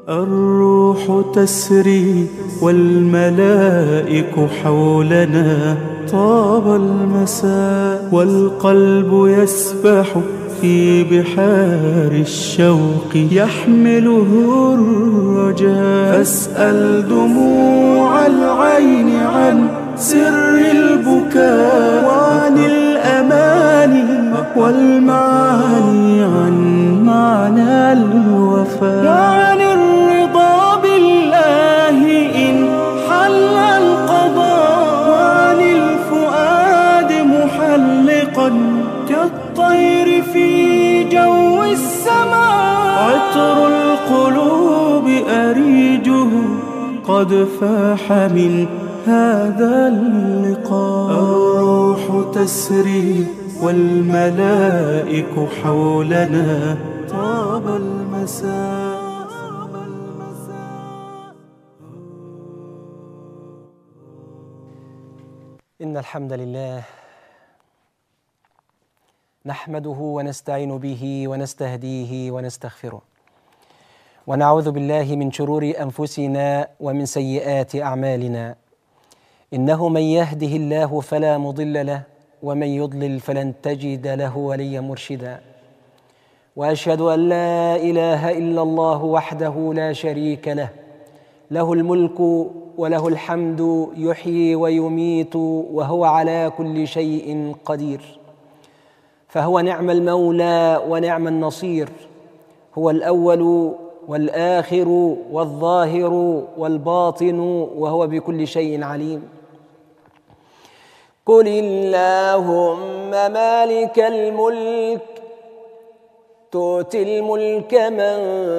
الروح تسري والملائك حولنا طاب المساء والقلب يسبح في بحار الشوق يحمله الرجاء فاسأل دموع العين عن سر البكاء وعن الأماني والمعاني عن معنى الوفاء وعن الرضا بالله إن حل القضاء وعن الفؤاد محلقا كالطير في جو السماء عطر القلوب أريجه قد فاح من هذا اللقاء الروح تسري والملائك حولنا طاب المساء إن الحمد لله نحمده ونستعين به ونستهديه ونستغفره ونعوذ بالله من شرور أنفسنا ومن سيئات أعمالنا إنه من يهده الله فلا مضل له ومن يضلل فلن تجد له وليا مرشدا واشهد ان لا اله الا الله وحده لا شريك له له الملك وله الحمد يحيي ويميت وهو على كل شيء قدير فهو نعم المولى ونعم النصير هو الاول والاخر والظاهر والباطن وهو بكل شيء عليم قل اللهم مالك الملك تؤتي الملك من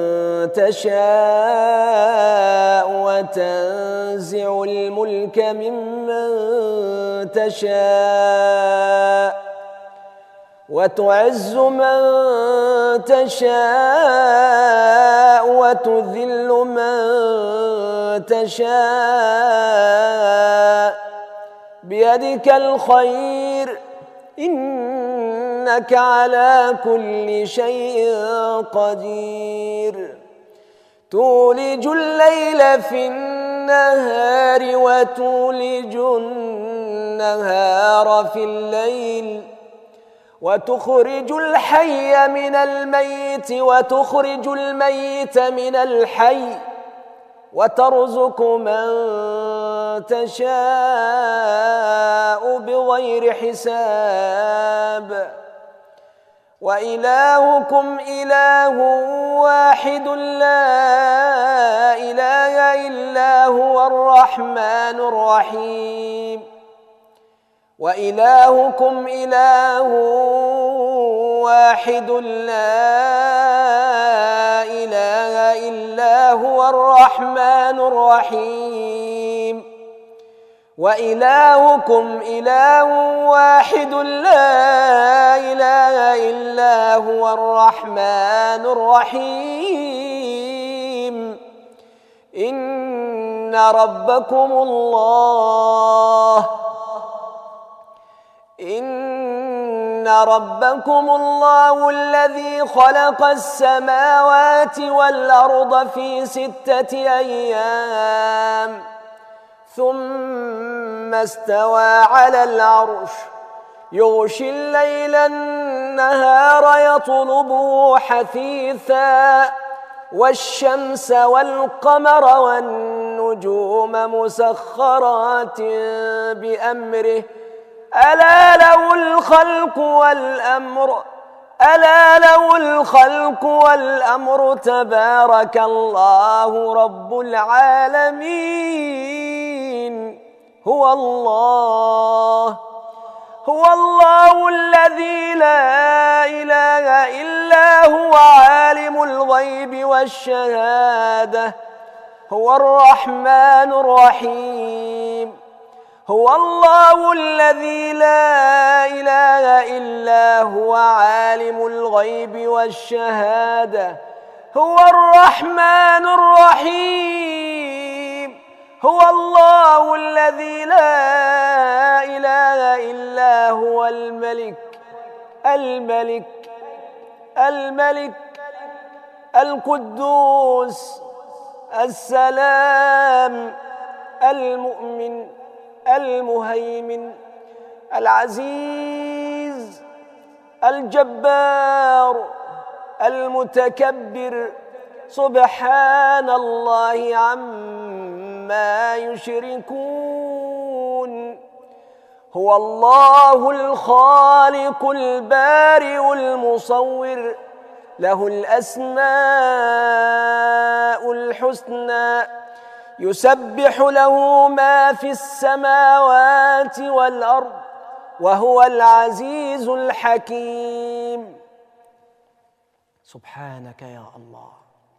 تشاء وتنزع الملك ممن تشاء وتعز من تشاء وتذل من تشاء بيدك الخير انك على كل شيء قدير تولج الليل في النهار وتولج النهار في الليل وتخرج الحي من الميت وتخرج الميت من الحي وترزق من تشاء بغير حساب والهكم اله واحد لا اله الا هو الرحمن الرحيم والهكم اله واحد لا اله الا هو الرحمن الرحيم والهكم اله واحد لا اله الا هو الرحمن الرحيم ان ربكم الله ان ربكم الله الذي خلق السماوات والارض في سته ايام ثم استوى على العرش يغشي الليل النهار يطلبه حثيثا والشمس والقمر والنجوم مسخرات بامره الا له الخلق والامر الا له الخلق والامر تبارك الله رب العالمين هو الله هو الله الذي لا اله الا هو عالم الغيب والشهاده هو الرحمن الرحيم هو الله الذي لا اله الا هو عالم الغيب والشهاده هو الرحمن الرحيم هو الله الذي لا اله الا هو الملك الملك الملك القدوس السلام المؤمن المهيمن العزيز الجبار المتكبر سبحان الله عما يشركون هو الله الخالق البارئ المصور له الاسماء الحسنى يسبح له ما في السماوات والارض وهو العزيز الحكيم سبحانك يا الله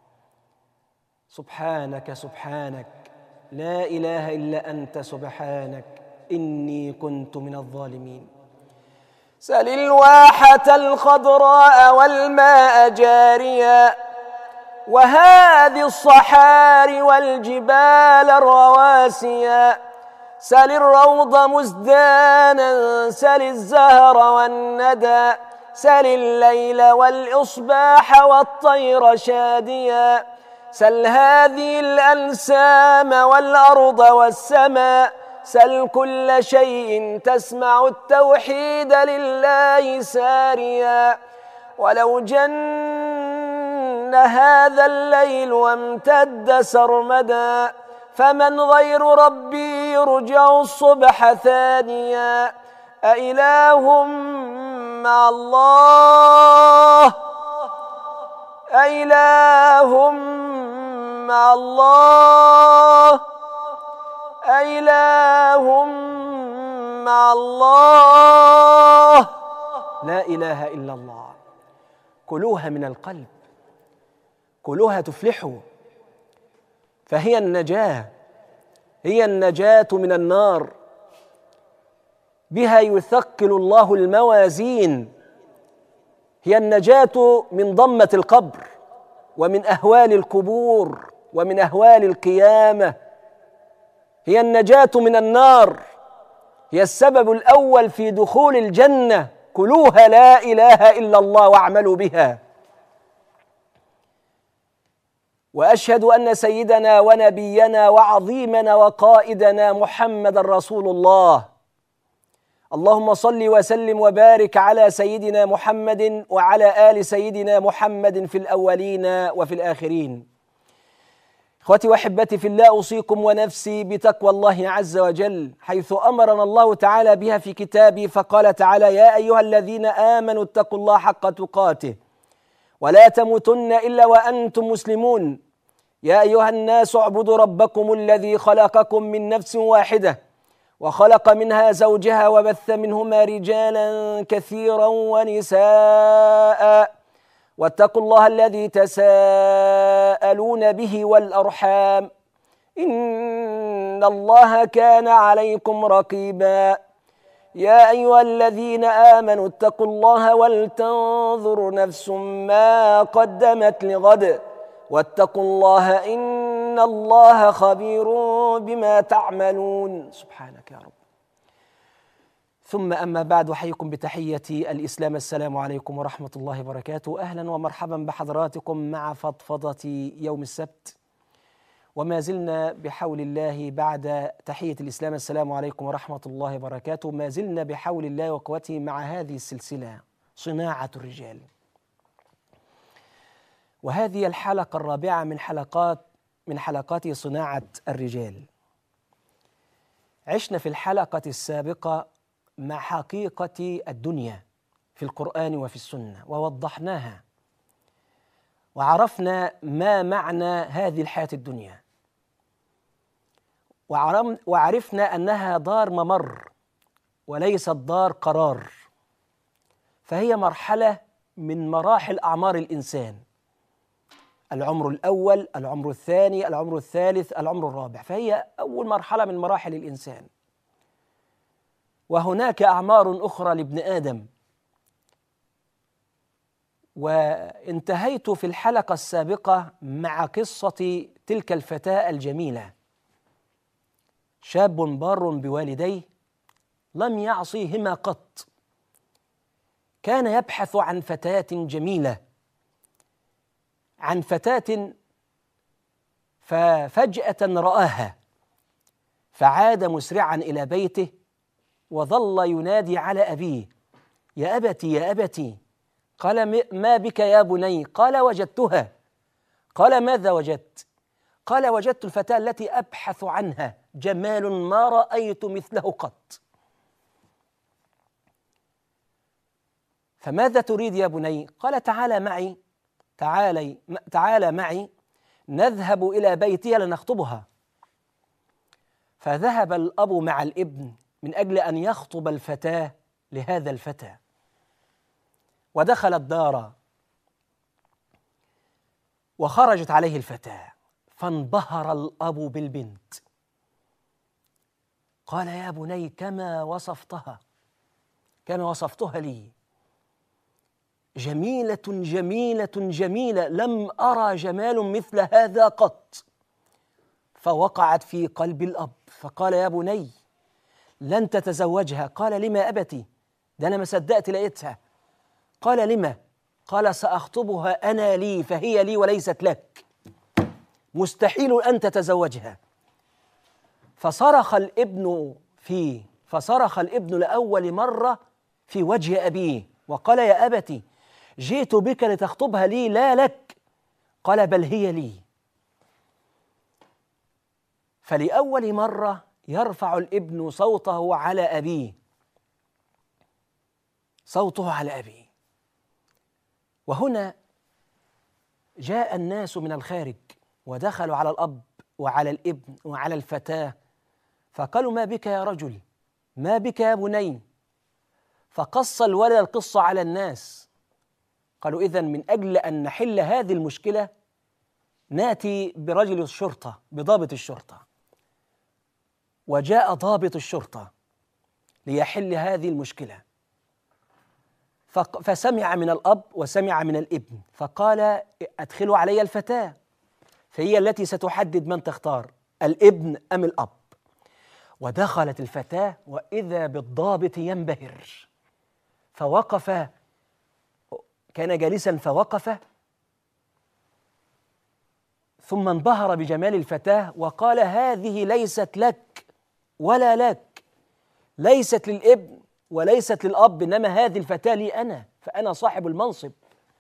سبحانك سبحانك لا اله الا انت سبحانك اني كنت من الظالمين سل الواحه الخضراء والماء جاريا وهذه الصحاري والجبال الرواسيا سل الروض مزدانا سل الزهر والندى سل الليل والإصباح والطير شاديا سل هذه الأنسام والأرض والسماء سل كل شيء تسمع التوحيد لله ساريا ولو جن هذا الليل وامتد سرمدا فمن غير ربي يرجع الصبح ثانيا أإله مع الله أإله مع الله أإله مع الله لا إله إلا الله كلوها من القلب كلوها تفلحوا فهي النجاة هي النجاة من النار بها يثقل الله الموازين هي النجاة من ضمة القبر ومن أهوال القبور ومن أهوال القيامة هي النجاة من النار هي السبب الأول في دخول الجنة كلوها لا إله إلا الله واعملوا بها واشهد ان سيدنا ونبينا وعظيمنا وقائدنا محمد رسول الله اللهم صل وسلم وبارك على سيدنا محمد وعلى ال سيدنا محمد في الاولين وفي الاخرين اخوتي واحبتي في الله اوصيكم ونفسي بتقوى الله عز وجل حيث امرنا الله تعالى بها في كتابه فقال تعالى يا ايها الذين امنوا اتقوا الله حق تقاته ولا تموتن الا وانتم مسلمون يا ايها الناس اعبدوا ربكم الذي خلقكم من نفس واحده وخلق منها زوجها وبث منهما رجالا كثيرا ونساء واتقوا الله الذي تساءلون به والارحام ان الله كان عليكم رقيبا يا ايها الذين امنوا اتقوا الله ولتنظر نفس ما قدمت لغد واتقوا الله ان الله خبير بما تعملون سبحانك يا رب ثم اما بعد احييكم بتحيه الاسلام السلام عليكم ورحمه الله وبركاته اهلا ومرحبا بحضراتكم مع فضفضه يوم السبت وما زلنا بحول الله بعد تحية الإسلام السلام عليكم ورحمة الله وبركاته ما زلنا بحول الله وقوته مع هذه السلسلة صناعة الرجال وهذه الحلقة الرابعة من حلقات من حلقات صناعة الرجال عشنا في الحلقة السابقة مع حقيقة الدنيا في القرآن وفي السنة ووضحناها وعرفنا ما معنى هذه الحياة الدنيا وعرفنا أنها دار ممر وليست دار قرار فهي مرحلة من مراحل أعمار الإنسان العمر الأول العمر الثاني العمر الثالث العمر الرابع فهي أول مرحلة من مراحل الإنسان وهناك أعمار أخرى لابن آدم وانتهيت في الحلقة السابقة مع قصة تلك الفتاة الجميلة شاب بار بوالديه لم يعصيهما قط كان يبحث عن فتاة جميلة عن فتاة ففجأة رآها فعاد مسرعا إلى بيته وظل ينادي على أبيه يا أبتي يا أبتي قال ما بك يا بني قال وجدتها قال ماذا وجدت قال وجدت الفتاة التي أبحث عنها جمال ما رأيت مثله قط فماذا تريد يا بني قال تعالى معي تعالي تعالى معي نذهب إلى بيتها لنخطبها فذهب الأب مع الابن من أجل أن يخطب الفتاة لهذا الفتى ودخل الدار وخرجت عليه الفتاة فانبهر الأب بالبنت قال يا بني كما وصفتها كما وصفتها لي جميلة جميلة جميلة لم أرى جمال مثل هذا قط فوقعت في قلب الأب فقال يا بني لن تتزوجها قال لما أبتي ده أنا ما صدقت لقيتها قال لما قال سأخطبها أنا لي فهي لي وليست لك مستحيل أن تتزوجها فصرخ الابن فيه فصرخ الابن لأول مرة في وجه أبيه وقال يا أبتي جئت بك لتخطبها لي لا لك قال بل هي لي فلأول مرة يرفع الابن صوته على أبيه صوته على أبيه وهنا جاء الناس من الخارج ودخلوا على الأب وعلى الابن وعلى الفتاة فقالوا ما بك يا رجل ما بك يا بني فقص الولد القصة على الناس قالوا إذا من أجل أن نحل هذه المشكلة ناتي برجل الشرطة بضابط الشرطة وجاء ضابط الشرطة ليحل هذه المشكلة فسمع من الأب وسمع من الابن فقال أدخلوا علي الفتاة فهي التي ستحدد من تختار الابن أم الأب ودخلت الفتاة وإذا بالضابط ينبهر فوقف كان جالسا فوقف ثم انبهر بجمال الفتاة وقال هذه ليست لك ولا لك ليست للابن وليست للأب إنما هذه الفتاة لي أنا فأنا صاحب المنصب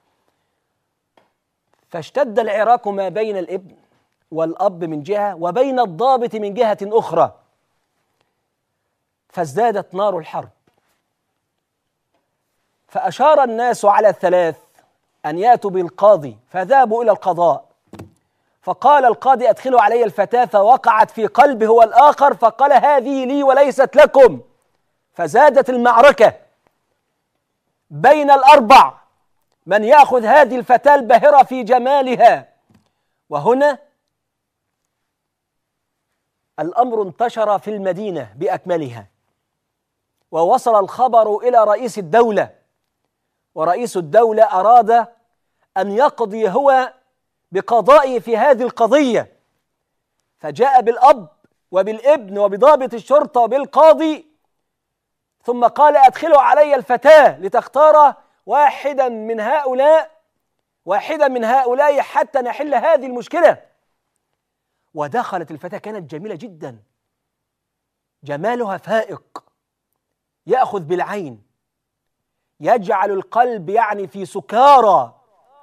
فاشتد العراك ما بين الابن والأب من جهة وبين الضابط من جهة أخرى فازدادت نار الحرب فأشار الناس على الثلاث أن يأتوا بالقاضي فذهبوا إلى القضاء فقال القاضي أدخلوا علي الفتاة فوقعت في قلبه هو الآخر فقال هذه لي وليست لكم فزادت المعركة بين الأربع من يأخذ هذه الفتاة الباهرة في جمالها وهنا الأمر انتشر في المدينة بأكملها ووصل الخبر إلى رئيس الدولة ورئيس الدولة أراد أن يقضي هو بقضائه في هذه القضية فجاء بالأب وبالابن وبضابط الشرطة وبالقاضي ثم قال أدخلوا علي الفتاة لتختار واحدا من هؤلاء واحدا من هؤلاء حتى نحل هذه المشكلة ودخلت الفتاة كانت جميلة جدا جمالها فائق يأخذ بالعين يجعل القلب يعني في سكارى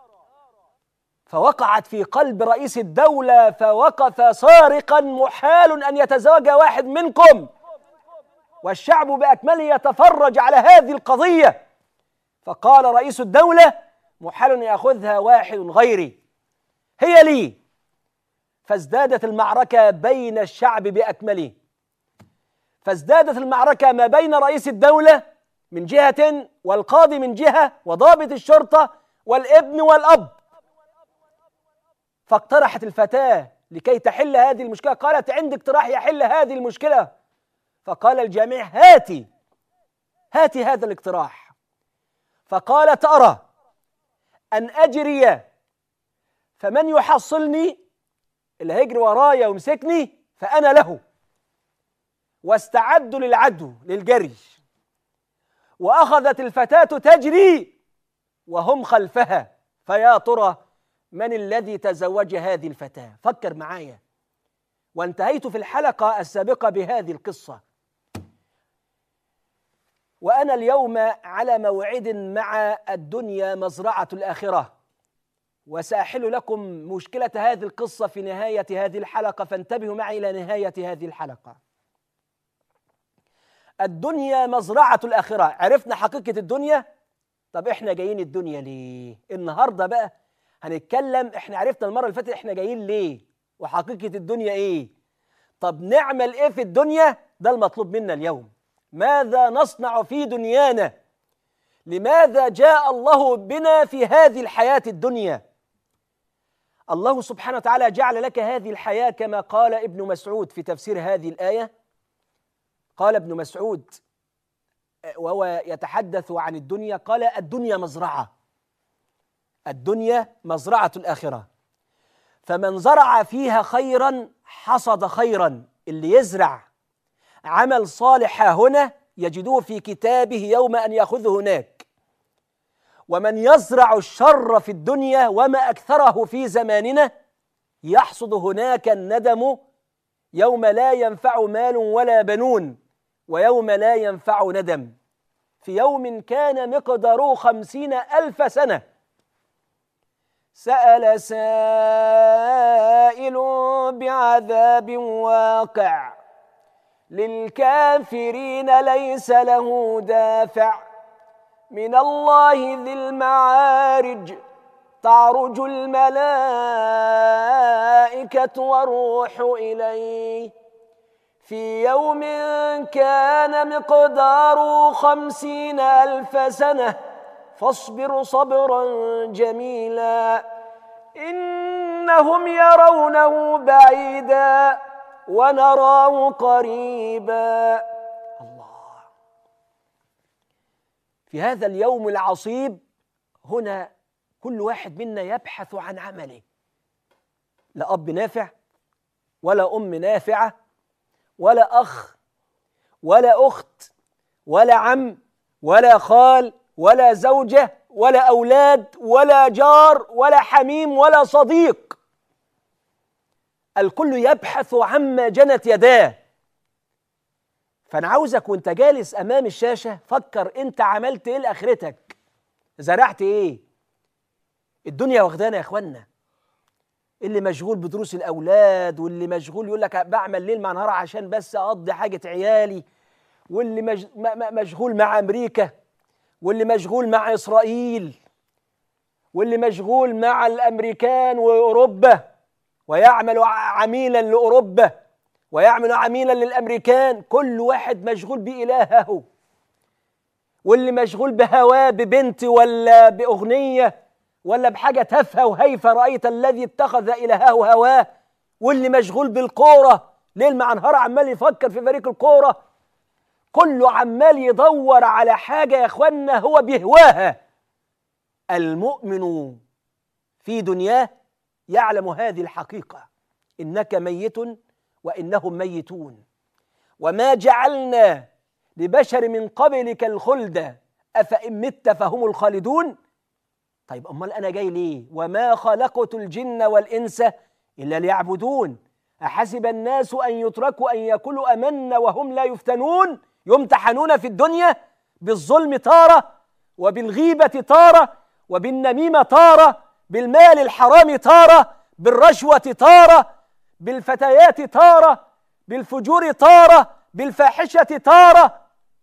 فوقعت في قلب رئيس الدولة فوقف صارقا محال أن يتزوج واحد منكم والشعب بأكمله يتفرج على هذه القضية فقال رئيس الدولة محال أن يأخذها واحد غيري هي لي فازدادت المعركة بين الشعب بأكمله فازدادت المعركة ما بين رئيس الدولة من جهة والقاضي من جهة وضابط الشرطة والابن والأب فاقترحت الفتاة لكي تحل هذه المشكلة قالت عندي اقتراح يحل هذه المشكلة فقال الجميع هاتي هاتي هذا الاقتراح فقالت أرى أن أجري فمن يحصلني اللي هيجري ورايا ويمسكني فأنا له واستعدوا للعدو للجري وأخذت الفتاة تجري وهم خلفها فيا ترى من الذي تزوج هذه الفتاة فكر معايا وانتهيت في الحلقة السابقة بهذه القصة وأنا اليوم على موعد مع الدنيا مزرعة الآخرة وسأحل لكم مشكلة هذه القصة في نهاية هذه الحلقة فانتبهوا معي إلى نهاية هذه الحلقة الدنيا مزرعة الآخرة عرفنا حقيقة الدنيا طب احنا جايين الدنيا ليه النهاردة بقى هنتكلم احنا عرفنا المرة اللي فاتت احنا جايين ليه وحقيقة الدنيا ايه طب نعمل ايه في الدنيا ده المطلوب منا اليوم ماذا نصنع في دنيانا لماذا جاء الله بنا في هذه الحياة الدنيا الله سبحانه وتعالى جعل لك هذه الحياة كما قال ابن مسعود في تفسير هذه الآية قال ابن مسعود وهو يتحدث عن الدنيا قال الدنيا مزرعة الدنيا مزرعة الآخرة فمن زرع فيها خيرا حصد خيرا اللي يزرع عمل صالح هنا يجدوه في كتابه يوم أن يأخذه هناك ومن يزرع الشر في الدنيا وما أكثره في زماننا يحصد هناك الندم يوم لا ينفع مال ولا بنون ويوم لا ينفع ندم في يوم كان مقداره خمسين ألف سنة سأل سائل بعذاب واقع للكافرين ليس له دافع من الله ذي المعارج تعرج الملائكة والروح إليه في يوم كان مقداره خمسين ألف سنة فاصبر صبرا جميلا إنهم يرونه بعيدا ونراه قريبا الله في هذا اليوم العصيب هنا كل واحد منا يبحث عن عمله لا أب نافع ولا أم نافعة ولا أخ ولا أخت ولا عم ولا خال ولا زوجة ولا أولاد ولا جار ولا حميم ولا صديق الكل يبحث عما جنت يداه فأنا عاوزك وأنت جالس أمام الشاشة فكر أنت عملت إيه لآخرتك زرعت إيه الدنيا واخدانا يا إخوانا اللي مشغول بدروس الأولاد واللي مشغول يقول لك بعمل ليل مع نهار عشان بس أقضي حاجة عيالي واللي مج... مشغول مع أمريكا واللي مشغول مع إسرائيل واللي مشغول مع الأمريكان وأوروبا ويعمل عميلا لأوروبا ويعمل عميلا للأمريكان كل واحد مشغول بإلهه واللي مشغول بهواه ببنت ولا بأغنية ولا بحاجة تافهة وهيفة رأيت الذي اتخذ إلهه هواه واللي مشغول بالكورة ليل مع نهار عمال يفكر في فريق الكورة كله عمال يدور على حاجة يا اخوانا هو بيهواها المؤمن في دنياه يعلم هذه الحقيقة إنك ميت وإنهم ميتون وما جعلنا لبشر من قبلك الخلد أفإن مت فهم الخالدون طيب أمال أنا جاي ليه وما خلقت الجن والإنس إلا ليعبدون أحسب الناس أن يتركوا أن يقولوا أمنا وهم لا يفتنون يمتحنون في الدنيا بالظلم تارة وبالغيبة تارة وبالنميمة تارة بالمال الحرام تارة بالرشوة تارة بالفتيات تارة بالفجور تارة بالفاحشة تارة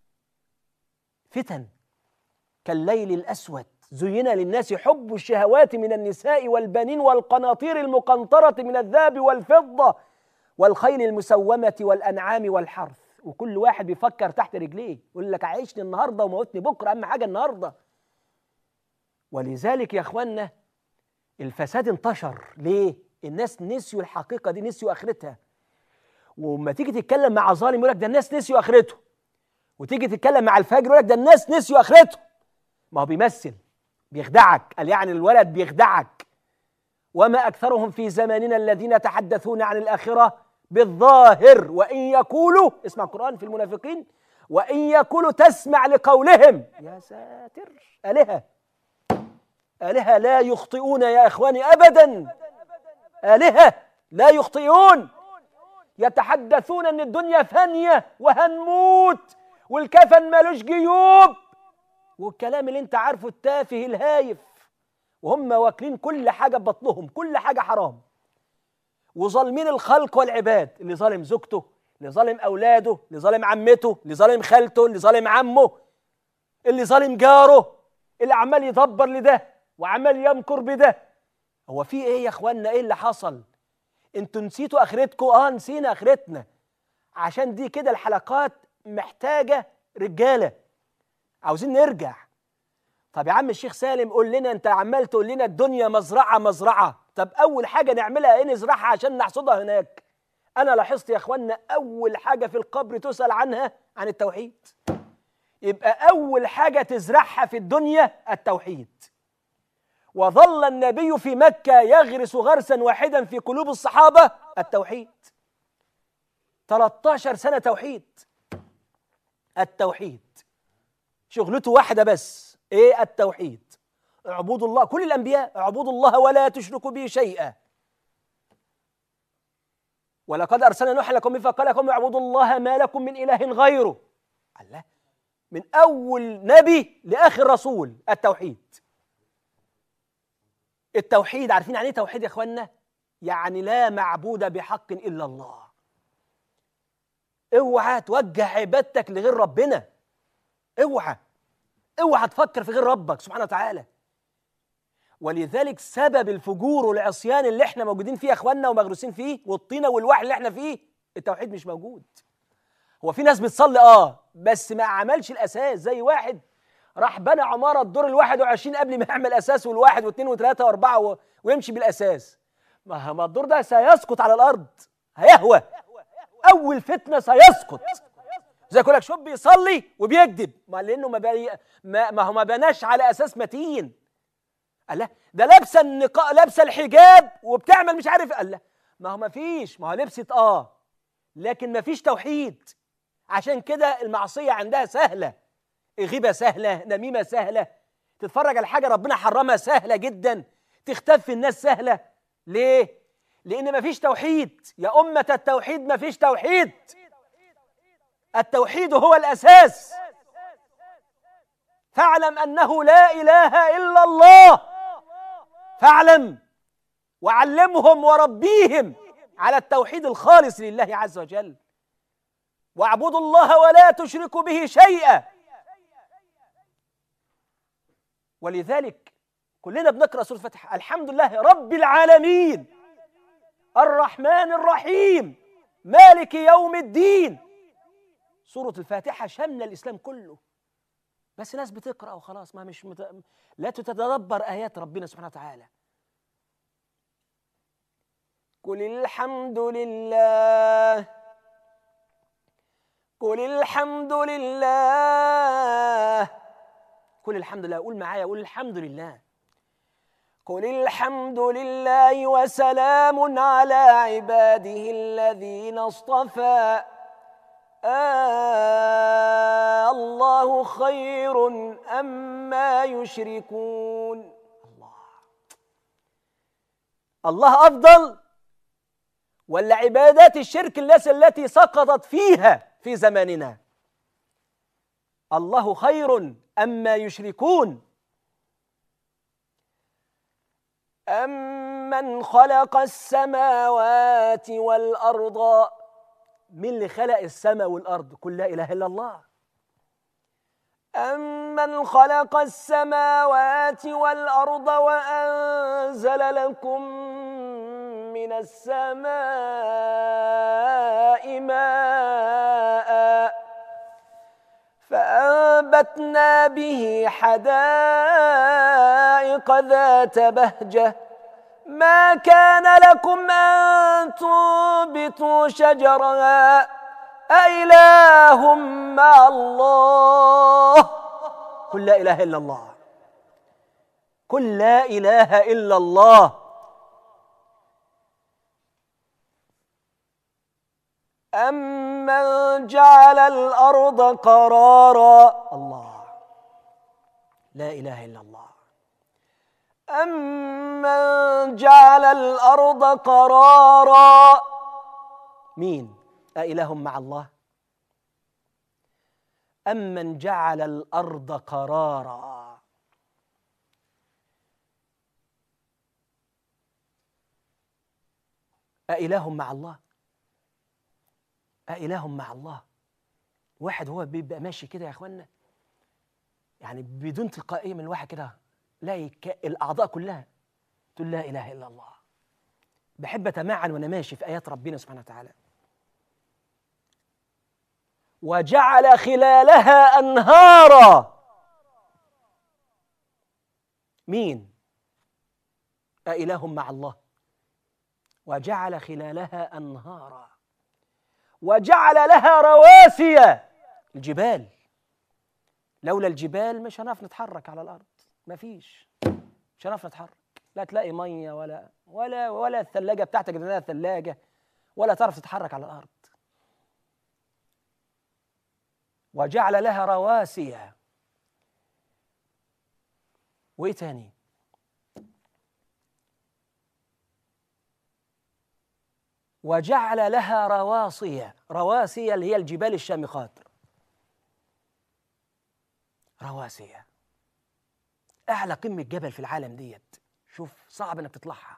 فتن كالليل الأسود زين للناس حب الشهوات من النساء والبنين والقناطير المقنطرة من الذهب والفضة والخيل المسومة والأنعام والحرث وكل واحد بيفكر تحت رجليه يقول لك عيشني النهارده وموتني بكره اهم حاجه النهارده ولذلك يا اخوانا الفساد انتشر ليه الناس نسيوا الحقيقه دي نسيوا اخرتها وما تيجي تتكلم مع ظالم يقول لك ده الناس نسيوا اخرته وتيجي تتكلم مع الفاجر يقول لك ده الناس نسيوا اخرته ما هو بيمثل بيخدعك قال يعني الولد بيخدعك وما اكثرهم في زماننا الذين يتحدثون عن الاخره بالظاهر وإن يقولوا اسمع القرآن في المنافقين وإن يقولوا تسمع لقولهم يا ساتر آلهة آلهة لا يخطئون يا إخواني أبدا آلهة لا يخطئون يتحدثون أن الدنيا فانية وهنموت والكفن مالوش جيوب والكلام اللي انت عارفه التافه الهايف وهم واكلين كل حاجة ببطنهم كل حاجة حرام وظالمين الخلق والعباد اللي ظالم زوجته اللي ظالم أولاده اللي ظالم عمته اللي ظالم خالته اللي ظالم عمه اللي ظالم جاره اللي عمال يدبر لده وعمال يمكر بده هو في ايه يا اخوانا ايه اللي حصل انتوا نسيتوا اخرتكم اه نسينا اخرتنا عشان دي كده الحلقات محتاجه رجاله عاوزين نرجع طب يا عم الشيخ سالم قول لنا انت عمال تقول لنا الدنيا مزرعه مزرعه طب اول حاجه نعملها ايه نزرعها عشان نحصدها هناك انا لاحظت يا اخوانا اول حاجه في القبر تسال عنها عن التوحيد يبقى اول حاجه تزرعها في الدنيا التوحيد وظل النبي في مكه يغرس غرسا واحدا في قلوب الصحابه التوحيد 13 سنه توحيد التوحيد شغلته واحده بس ايه التوحيد اعبدوا الله كل الانبياء اعبدوا الله ولا تشركوا به شيئا ولقد ارسلنا نوحا لكم فقال لكم اعبدوا الله ما لكم من اله غيره الله من اول نبي لاخر رسول التوحيد التوحيد عارفين يعني ايه توحيد يا اخوانا يعني لا معبود بحق الا الله اوعى توجه عبادتك لغير ربنا اوعى اوعى تفكر في غير ربك سبحانه وتعالى ولذلك سبب الفجور والعصيان اللي احنا موجودين فيه يا اخواننا ومغروسين فيه والطينه والوحل اللي احنا فيه التوحيد مش موجود هو في ناس بتصلي اه بس ما عملش الاساس زي واحد راح بنى عماره الدور الواحد وعشرين قبل ما يعمل اساس والواحد واثنين وثلاثه واربعه و... ويمشي بالاساس ما ما الدور ده سيسقط على الارض هيهوى اول فتنه سيسقط زي يقول لك شوف بيصلي وبيكذب ما لانه ما, بي... ما ما هو ما بناش على اساس متين قال لا ده لابسه النقاء لابسه الحجاب وبتعمل مش عارف قال لا ما هو ما فيش ما هو لبست اه لكن ما فيش توحيد عشان كده المعصيه عندها سهله غيبه سهله نميمه سهله تتفرج على حاجه ربنا حرمها سهله جدا تختفي الناس سهله ليه لان ما فيش توحيد يا امه التوحيد ما فيش توحيد التوحيد هو الاساس فاعلم انه لا اله الا الله فاعلم وعلمهم وربيهم على التوحيد الخالص لله عز وجل واعبدوا الله ولا تشركوا به شيئا ولذلك كلنا بنقرا سوره الفاتحه الحمد لله رب العالمين الرحمن الرحيم مالك يوم الدين سوره الفاتحه شامله الاسلام كله بس ناس بتقرا وخلاص ما مش مت... لا تتدبر ايات ربنا سبحانه وتعالى قل الحمد لله قل الحمد لله قل الحمد لله قول معايا قول الحمد لله قل الحمد لله وسلام على عباده الذين اصطفى آه الله خير أما يشركون الله الله أفضل ولا عبادات الشرك الناس التي سقطت فيها في زماننا الله خير أما يشركون أمن خلق السماوات والأرض مين اللي خلق السماء والأرض كل لا إله إلا الله أمن خلق السماوات والأرض وأنزل لكم من السماء ماء فأنبتنا به حدائق ذات بهجة ما كان لكم أن تنبتوا شجرها أإله مع الله قل لا إله إلا الله قل لا إله إلا الله أمن جعل الأرض قرارا الله لا إله إلا الله أمن جعل الأرض قرارا مين أإله مع الله أمن جعل الأرض قرارا أإله مع الله أإله مع الله واحد هو بيبقى ماشي كده يا اخوانا يعني بدون تلقائيه من الواحد كده لاقي ك- الاعضاء كلها تقول لا اله الا الله بحب اتمعن وانا ماشي في ايات ربنا سبحانه وتعالى وجعل خلالها انهارا مين أإله مع الله وجعل خلالها أنهارا وجعل لها رواسي الجبال لولا الجبال مش هنعرف نتحرك على الارض مفيش مش هنعرف نتحرك لا تلاقي ميه ولا ولا ولا الثلاجه بتاعتك جنبها ثلاجه ولا تعرف تتحرك على الارض وجعل لها رواسي وايه تاني وجعل لها رواسي رواسي اللي هي الجبال الشامخات رواسي اعلى قمه جبل في العالم ديت شوف صعب انك تطلعها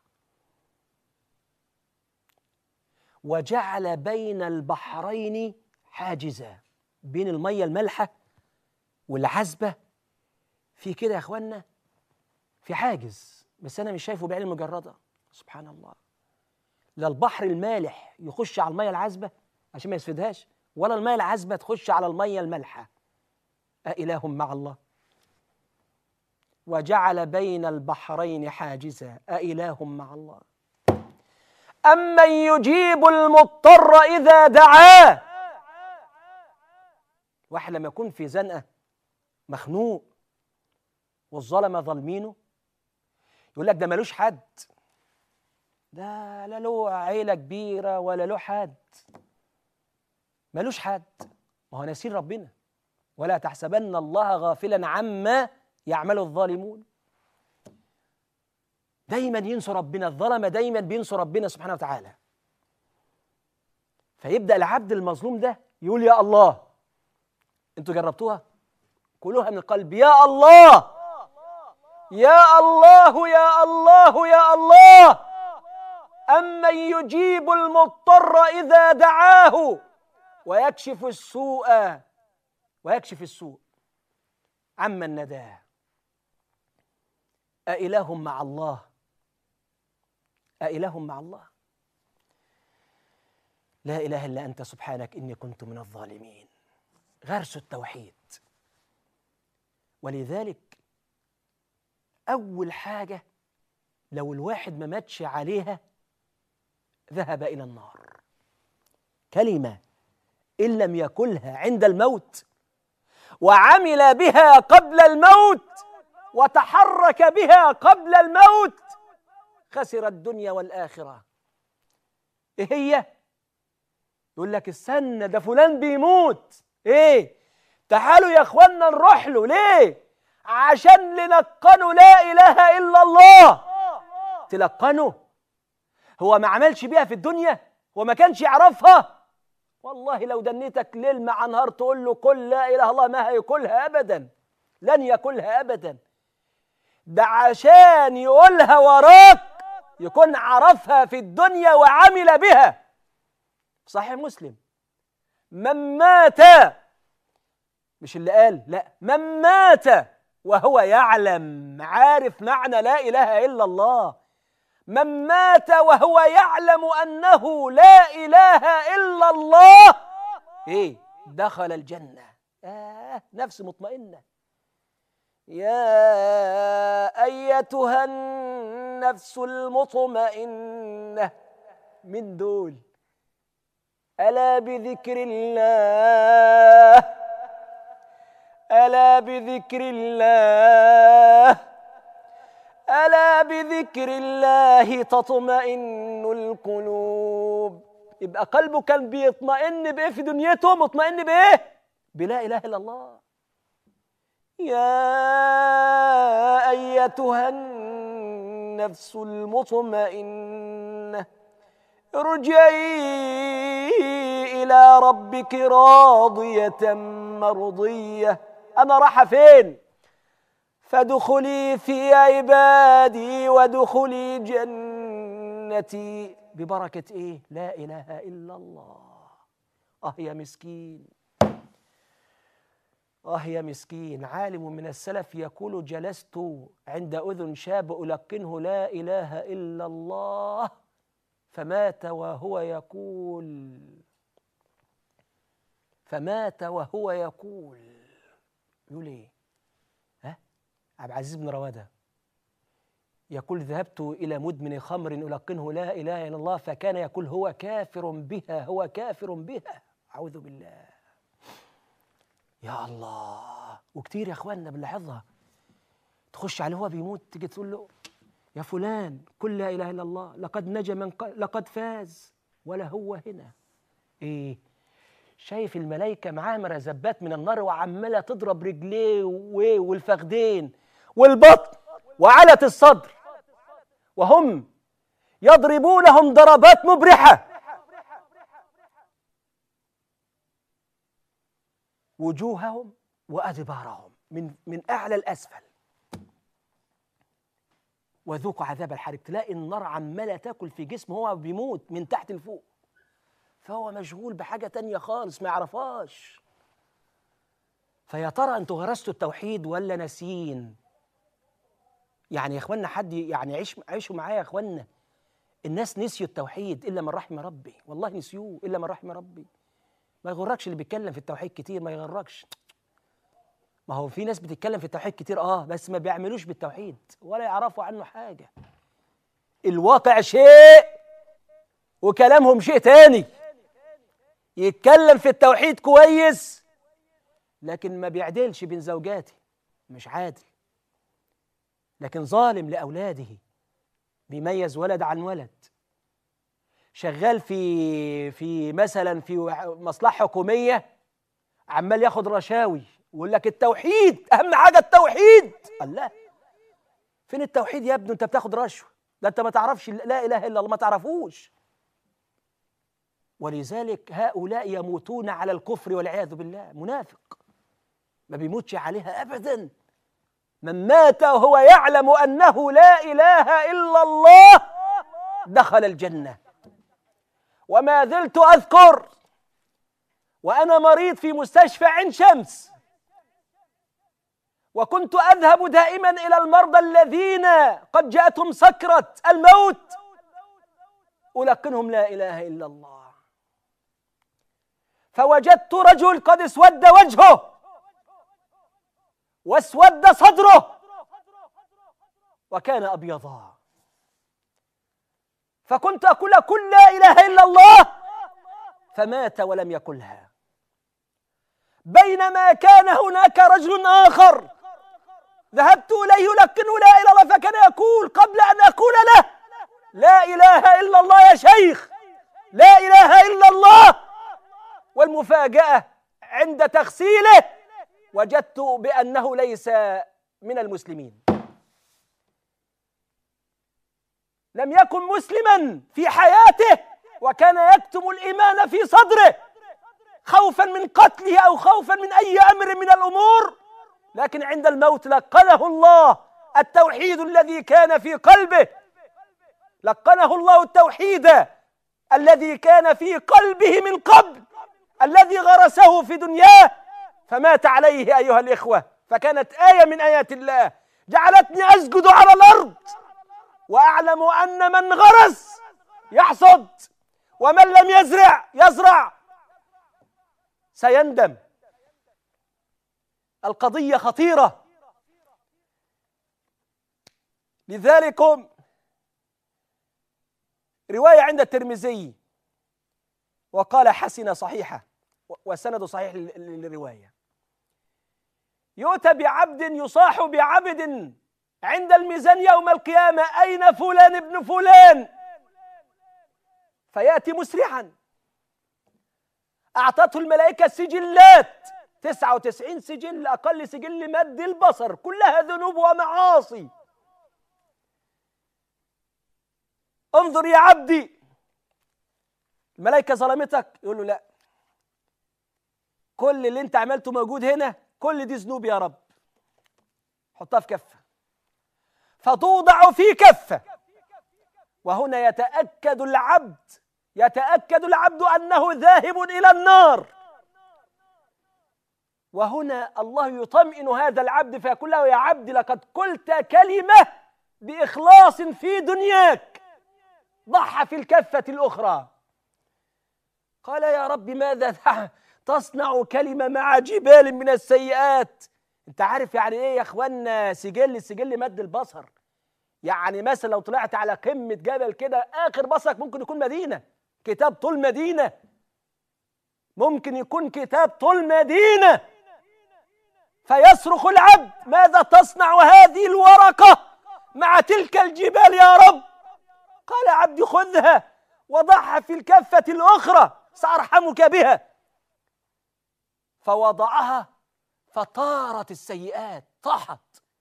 وجعل بين البحرين حاجزا بين الميه المالحه والعذبه في كده يا اخوانا في حاجز بس انا مش شايفه بعين المجرده سبحان الله لا البحر المالح يخش على الميه العذبه عشان ما يسفدهاش ولا الميه العذبه تخش على الميه المالحه أإله مع الله وجعل بين البحرين حاجزا أإله مع الله أمن يجيب المضطر إذا دعاه واحد لما يكون في زنقة مخنوق والظلمة ظالمينه يقول لك ده ملوش حد ده لا له عيلة كبيرة ولا له حد ملوش حد ما هو نسير ربنا ولا تحسبن الله غافلا عما يعمل الظالمون دايما ينسوا ربنا الظلمة دايما بينسوا ربنا سبحانه وتعالى فيبدأ العبد المظلوم ده يقول يا الله انتوا جربتوها قولوها من القلب يا الله يا الله يا الله يا الله أمن يجيب المضطر إذا دعاه ويكشف السوء ويكشف السوء عمن نداه أإله مع الله أإله مع الله لا إله إلا أنت سبحانك إني كنت من الظالمين غرس التوحيد ولذلك أول حاجة لو الواحد ما ماتش عليها ذهب إلى النار كلمة إن لم يكلها عند الموت وعمل بها قبل الموت وتحرك بها قبل الموت خسر الدنيا والآخرة إيه هي؟ يقول لك استنى ده فلان بيموت إيه؟ تعالوا يا إخوانا نروح له ليه؟ عشان لنقنوا لا إله إلا الله تلقنوا هو ما عملش بيها في الدنيا هو ما كانش يعرفها والله لو دنيتك ليل مع نهار تقول له قل لا اله الا الله ما هياكلها ابدا لن ياكلها ابدا ده عشان يقولها وراك يكون عرفها في الدنيا وعمل بها صحيح مسلم من مات مش اللي قال لا من مات وهو يعلم عارف معنى لا اله الا الله من مات وهو يعلم انه لا اله الا الله ايه دخل الجنه آه نفس مطمئنه يا ايتها النفس المطمئنه من دول الا بذكر الله الا بذكر الله ألا بذكر الله تطمئن القلوب يبقى قلبه كان بيطمئن بإيه في دنيته مطمئن بإيه بلا إله إلا الله يا أيتها النفس المطمئنة ارجعي إلى ربك راضية مرضية أنا رايحة فين؟ فادخلي في عبادي وادخلي جنتي ببركة إيه؟ لا إله إلا الله آه يا مسكين آه يا مسكين عالم من السلف يقول جلست عند أذن شاب ألقنه لا إله إلا الله فمات وهو يقول فمات وهو يقول يقول ايه ها عبد العزيز بن روادة يقول ذهبت إلى مدمن خمر ألقنه لا إله إلا الله فكان يقول هو كافر بها هو كافر بها أعوذ بالله يا الله وكتير يا اخواننا بنلاحظها تخش عليه هو بيموت تيجي تقول له يا فلان كل لا اله الا الله لقد نجا من ق... لقد فاز ولا هو هنا ايه شايف الملائكة معاها مرزبات من النار وعمالة تضرب رجليه و- والفخدين والبطن وعلة الصدر وهم يضربونهم ضربات مبرحة وجوههم وأدبارهم من من أعلى الأسفل وذوقوا عذاب الحريق تلاقي النار عمالة تاكل في جسمه هو بيموت من تحت لفوق فهو مشغول بحاجة تانية خالص ما يعرفهاش فيا ترى انتوا غرستوا التوحيد ولا ناسيين يعني يا اخوانا حد يعني عيش عيشوا معايا يا اخوانا الناس نسيوا التوحيد الا من رحم ربي والله نسيوه الا من رحم ربي ما يغركش اللي بيتكلم في التوحيد كتير ما يغركش ما هو في ناس بتتكلم في التوحيد كتير اه بس ما بيعملوش بالتوحيد ولا يعرفوا عنه حاجه الواقع شيء وكلامهم شيء تاني يتكلم في التوحيد كويس لكن ما بيعدلش بين زوجاته مش عادل لكن ظالم لأولاده بيميز ولد عن ولد شغال في في مثلا في مصلحة حكومية عمال ياخد رشاوي ويقول لك التوحيد أهم حاجة التوحيد الله فين التوحيد يا ابني انت بتاخد رشوة ده انت ما تعرفش لا إله إلا الله ما تعرفوش ولذلك هؤلاء يموتون على الكفر والعياذ بالله منافق ما بيموتش عليها ابدا من مات وهو يعلم انه لا اله الا الله دخل الجنه وما زلت اذكر وانا مريض في مستشفى عين شمس وكنت اذهب دائما الى المرضى الذين قد جاءتهم سكره الموت القنهم لا اله الا الله فوجدت رجل قد اسود وجهه واسود صدره وكان ابيضا فكنت اقول كل لا اله الا الله فمات ولم يقلها بينما كان هناك رجل اخر ذهبت اليه يلقنه لا اله الا الله فكان يقول قبل ان اقول له لا اله الا الله يا شيخ لا اله الا الله والمفاجاه عند تغسيله وجدت بانه ليس من المسلمين لم يكن مسلما في حياته وكان يكتم الايمان في صدره خوفا من قتله او خوفا من اي امر من الامور لكن عند الموت لقنه الله التوحيد الذي كان في قلبه لقنه الله التوحيد الذي كان في قلبه من قبل الذي غرسه في دنياه فمات عليه ايها الاخوه فكانت ايه من ايات الله جعلتني اسجد على الارض واعلم ان من غرس يحصد ومن لم يزرع يزرع سيندم القضيه خطيره لذلك روايه عند الترمذي وقال حسن صحيحه وسند صحيح للروايه يؤتى بعبد يصاح بعبد عند الميزان يوم القيامة أين فلان ابن فلان فيأتي مسرعا أعطته الملائكة سجلات تسعة وتسعين سجل أقل سجل مد البصر كلها ذنوب ومعاصي انظر يا عبدي الملائكة ظلمتك يقول له لا كل اللي انت عملته موجود هنا كل دي ذنوب يا رب حطها في كفة فتوضع في كفة وهنا يتأكد العبد يتأكد العبد أنه ذاهب إلى النار وهنا الله يطمئن هذا العبد فيقول له يا عبد لقد قلت كلمة بإخلاص في دنياك ضحى في الكفة الأخرى قال يا رب ماذا تصنع كلمة مع جبال من السيئات انت عارف يعني ايه يا اخوانا سجل السجل مد البصر يعني مثلا لو طلعت على قمة جبل كده آخر بصرك ممكن يكون مدينة كتاب طول مدينة ممكن يكون كتاب طول مدينة فيصرخ العبد ماذا تصنع هذه الورقة مع تلك الجبال يا رب قال عبدي خذها وضعها في الكفة الأخرى سأرحمك بها فوضعها فطارت السيئات طاحت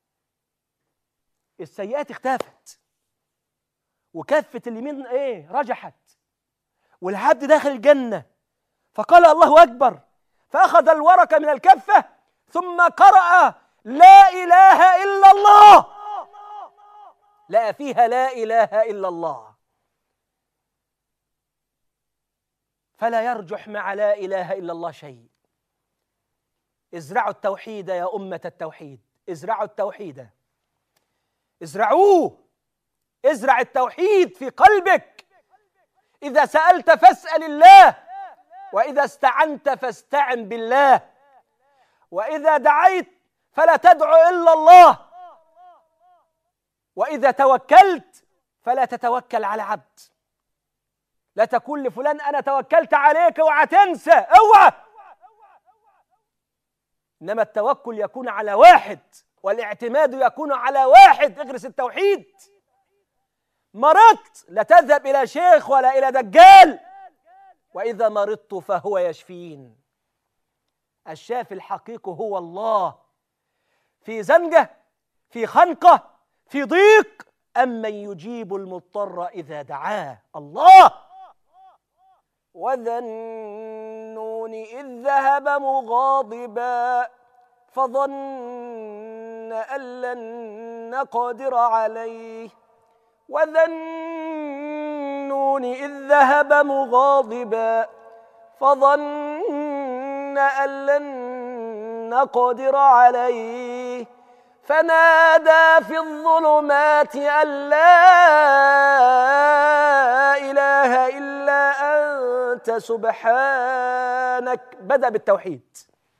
السيئات اختفت وكفة اليمين ايه رجحت والعبد داخل الجنة فقال الله أكبر فأخذ الورقة من الكفة ثم قرأ لا إله إلا الله لا فيها لا إله إلا الله فلا يرجح مع لا إله إلا الله شيء ازرعوا التوحيد يا أمة التوحيد ازرعوا التوحيد ازرعوه ازرع التوحيد في قلبك إذا سألت فاسأل الله وإذا استعنت فاستعن بالله وإذا دعيت فلا تدعو إلا الله وإذا توكلت فلا تتوكل على عبد لا تقول لفلان أنا توكلت عليك وهتنسى اوعى إنما التوكل يكون على واحد والاعتماد يكون على واحد اغرس التوحيد مرضت لا تذهب إلى شيخ ولا إلى دجال وإذا مرضت فهو يشفين الشافي الحقيقي هو الله في زنجة في خنقة في ضيق أمن يجيب المضطر إذا دعاه الله وذا النون إذ ذهب مغاضبا فظن أن لن نقدر عليه وذا النون إذ ذهب مغاضبا فظن أن لن نقدر عليه فنادى في الظلمات أن لا إله إلا أنت سبحانك بدأ بالتوحيد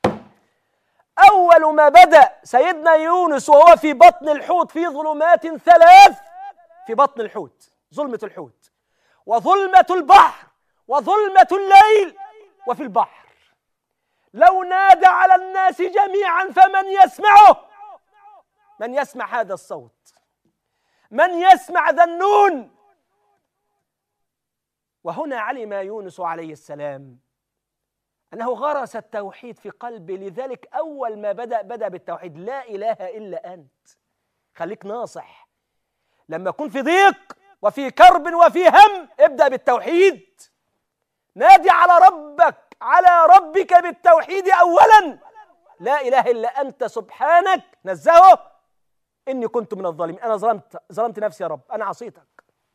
أول ما بدأ سيدنا يونس وهو في بطن الحوت في ظلمات ثلاث في بطن الحوت ظلمة الحوت وظلمة البحر وظلمة الليل وفي البحر لو نادى على الناس جميعا فمن يسمعه من يسمع هذا الصوت من يسمع ذا النون وهنا علم يونس عليه السلام أنه غرس التوحيد في قلبه لذلك أول ما بدأ بدأ بالتوحيد لا إله إلا أنت خليك ناصح لما يكون في ضيق وفي كرب وفي هم ابدأ بالتوحيد نادي على ربك على ربك بالتوحيد أولا لا إله إلا أنت سبحانك نزهه إني كنت من الظالمين أنا ظلمت ظلمت نفسي يا رب أنا عصيتك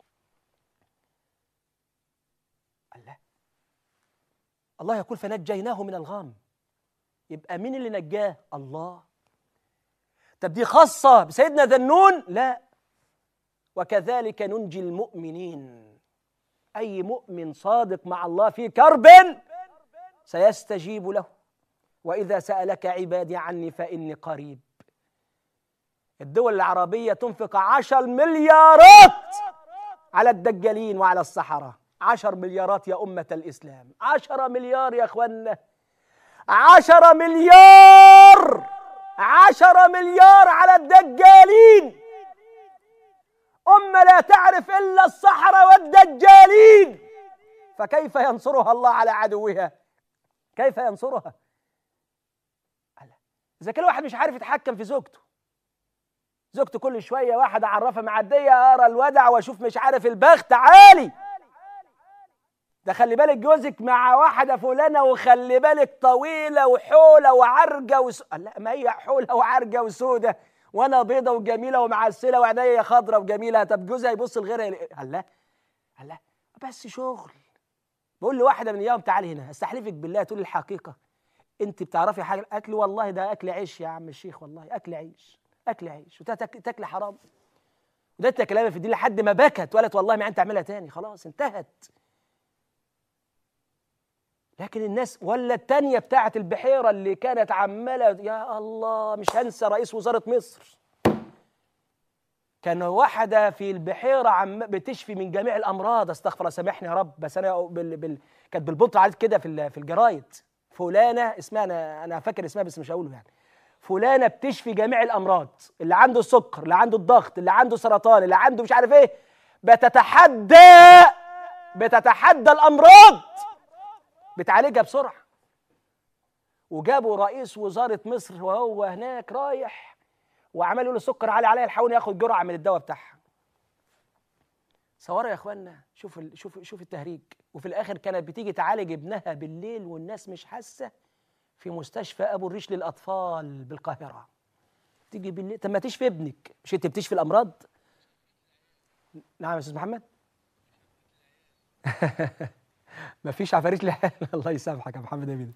الله الله يقول فنجيناه من الغام يبقى مين اللي نجاه الله طب دي خاصة بسيدنا ذنون لا وكذلك ننجي المؤمنين أي مؤمن صادق مع الله في كرب سيستجيب له وإذا سألك عبادي عني فإني قريب الدول العربية تنفق عشر مليارات على الدجالين وعلى الصحراء عشر مليارات يا أمة الإسلام عشر مليار يا أخوانا عشر مليار عشر مليار على الدجالين أمة لا تعرف إلا الصحراء والدجالين فكيف ينصرها الله على عدوها كيف ينصرها إذا كان الواحد مش عارف يتحكم في زوجته زوجته كل شويه واحده عرافه معديه اقرا الودع واشوف مش عارف البخت تعالي ده خلي بالك جوزك مع واحده فلانه وخلي بالك طويله وحوله وعرجه وس... لا ما هي حوله وعرجه وسودة وانا بيضه وجميله ومعسله وعينيا خضره وجميله طب جوزها يبص لغيرها يلاقي- الله الله بس شغل بقول لواحده من ايام تعالي هنا استحلفك بالله تقول الحقيقه انت بتعرفي حاجه قالت لي والله ده اكل عيش يا عم الشيخ والله اكل عيش اكل عيش وتاكل حرام وده كلامي في الدين لحد ما بكت وقالت والله ما انت اعملها تاني خلاص انتهت لكن الناس ولا التانية بتاعت البحيرة اللي كانت عمالة يا الله مش هنسى رئيس وزارة مصر كان واحدة في البحيرة عم بتشفي من جميع الأمراض استغفر الله سامحني يا رب بس أنا بال... بال... كانت بالبطء عادت كده في ال... في الجرايد فلانة اسمها أنا أنا فاكر اسمها بس مش هقوله يعني فلانة بتشفي جميع الأمراض اللي عنده السكر اللي عنده الضغط اللي عنده سرطان اللي عنده مش عارف إيه بتتحدى بتتحدى الأمراض بتعالجها بسرعة وجابوا رئيس وزارة مصر وهو هناك رايح وعمال يقول السكر عالي عليا الحقوني ياخد جرعة من الدواء بتاعها صوروا يا اخوانا شوف ال... شوف شوف التهريج وفي الاخر كانت بتيجي تعالج ابنها بالليل والناس مش حاسه في مستشفى ابو الريش للاطفال بالقاهره تيجي بالليل طب ما تشفي ابنك مش انت بتشفي الامراض نعم يا استاذ محمد مفيش عفاريت لحال الله يسامحك يا محمد امين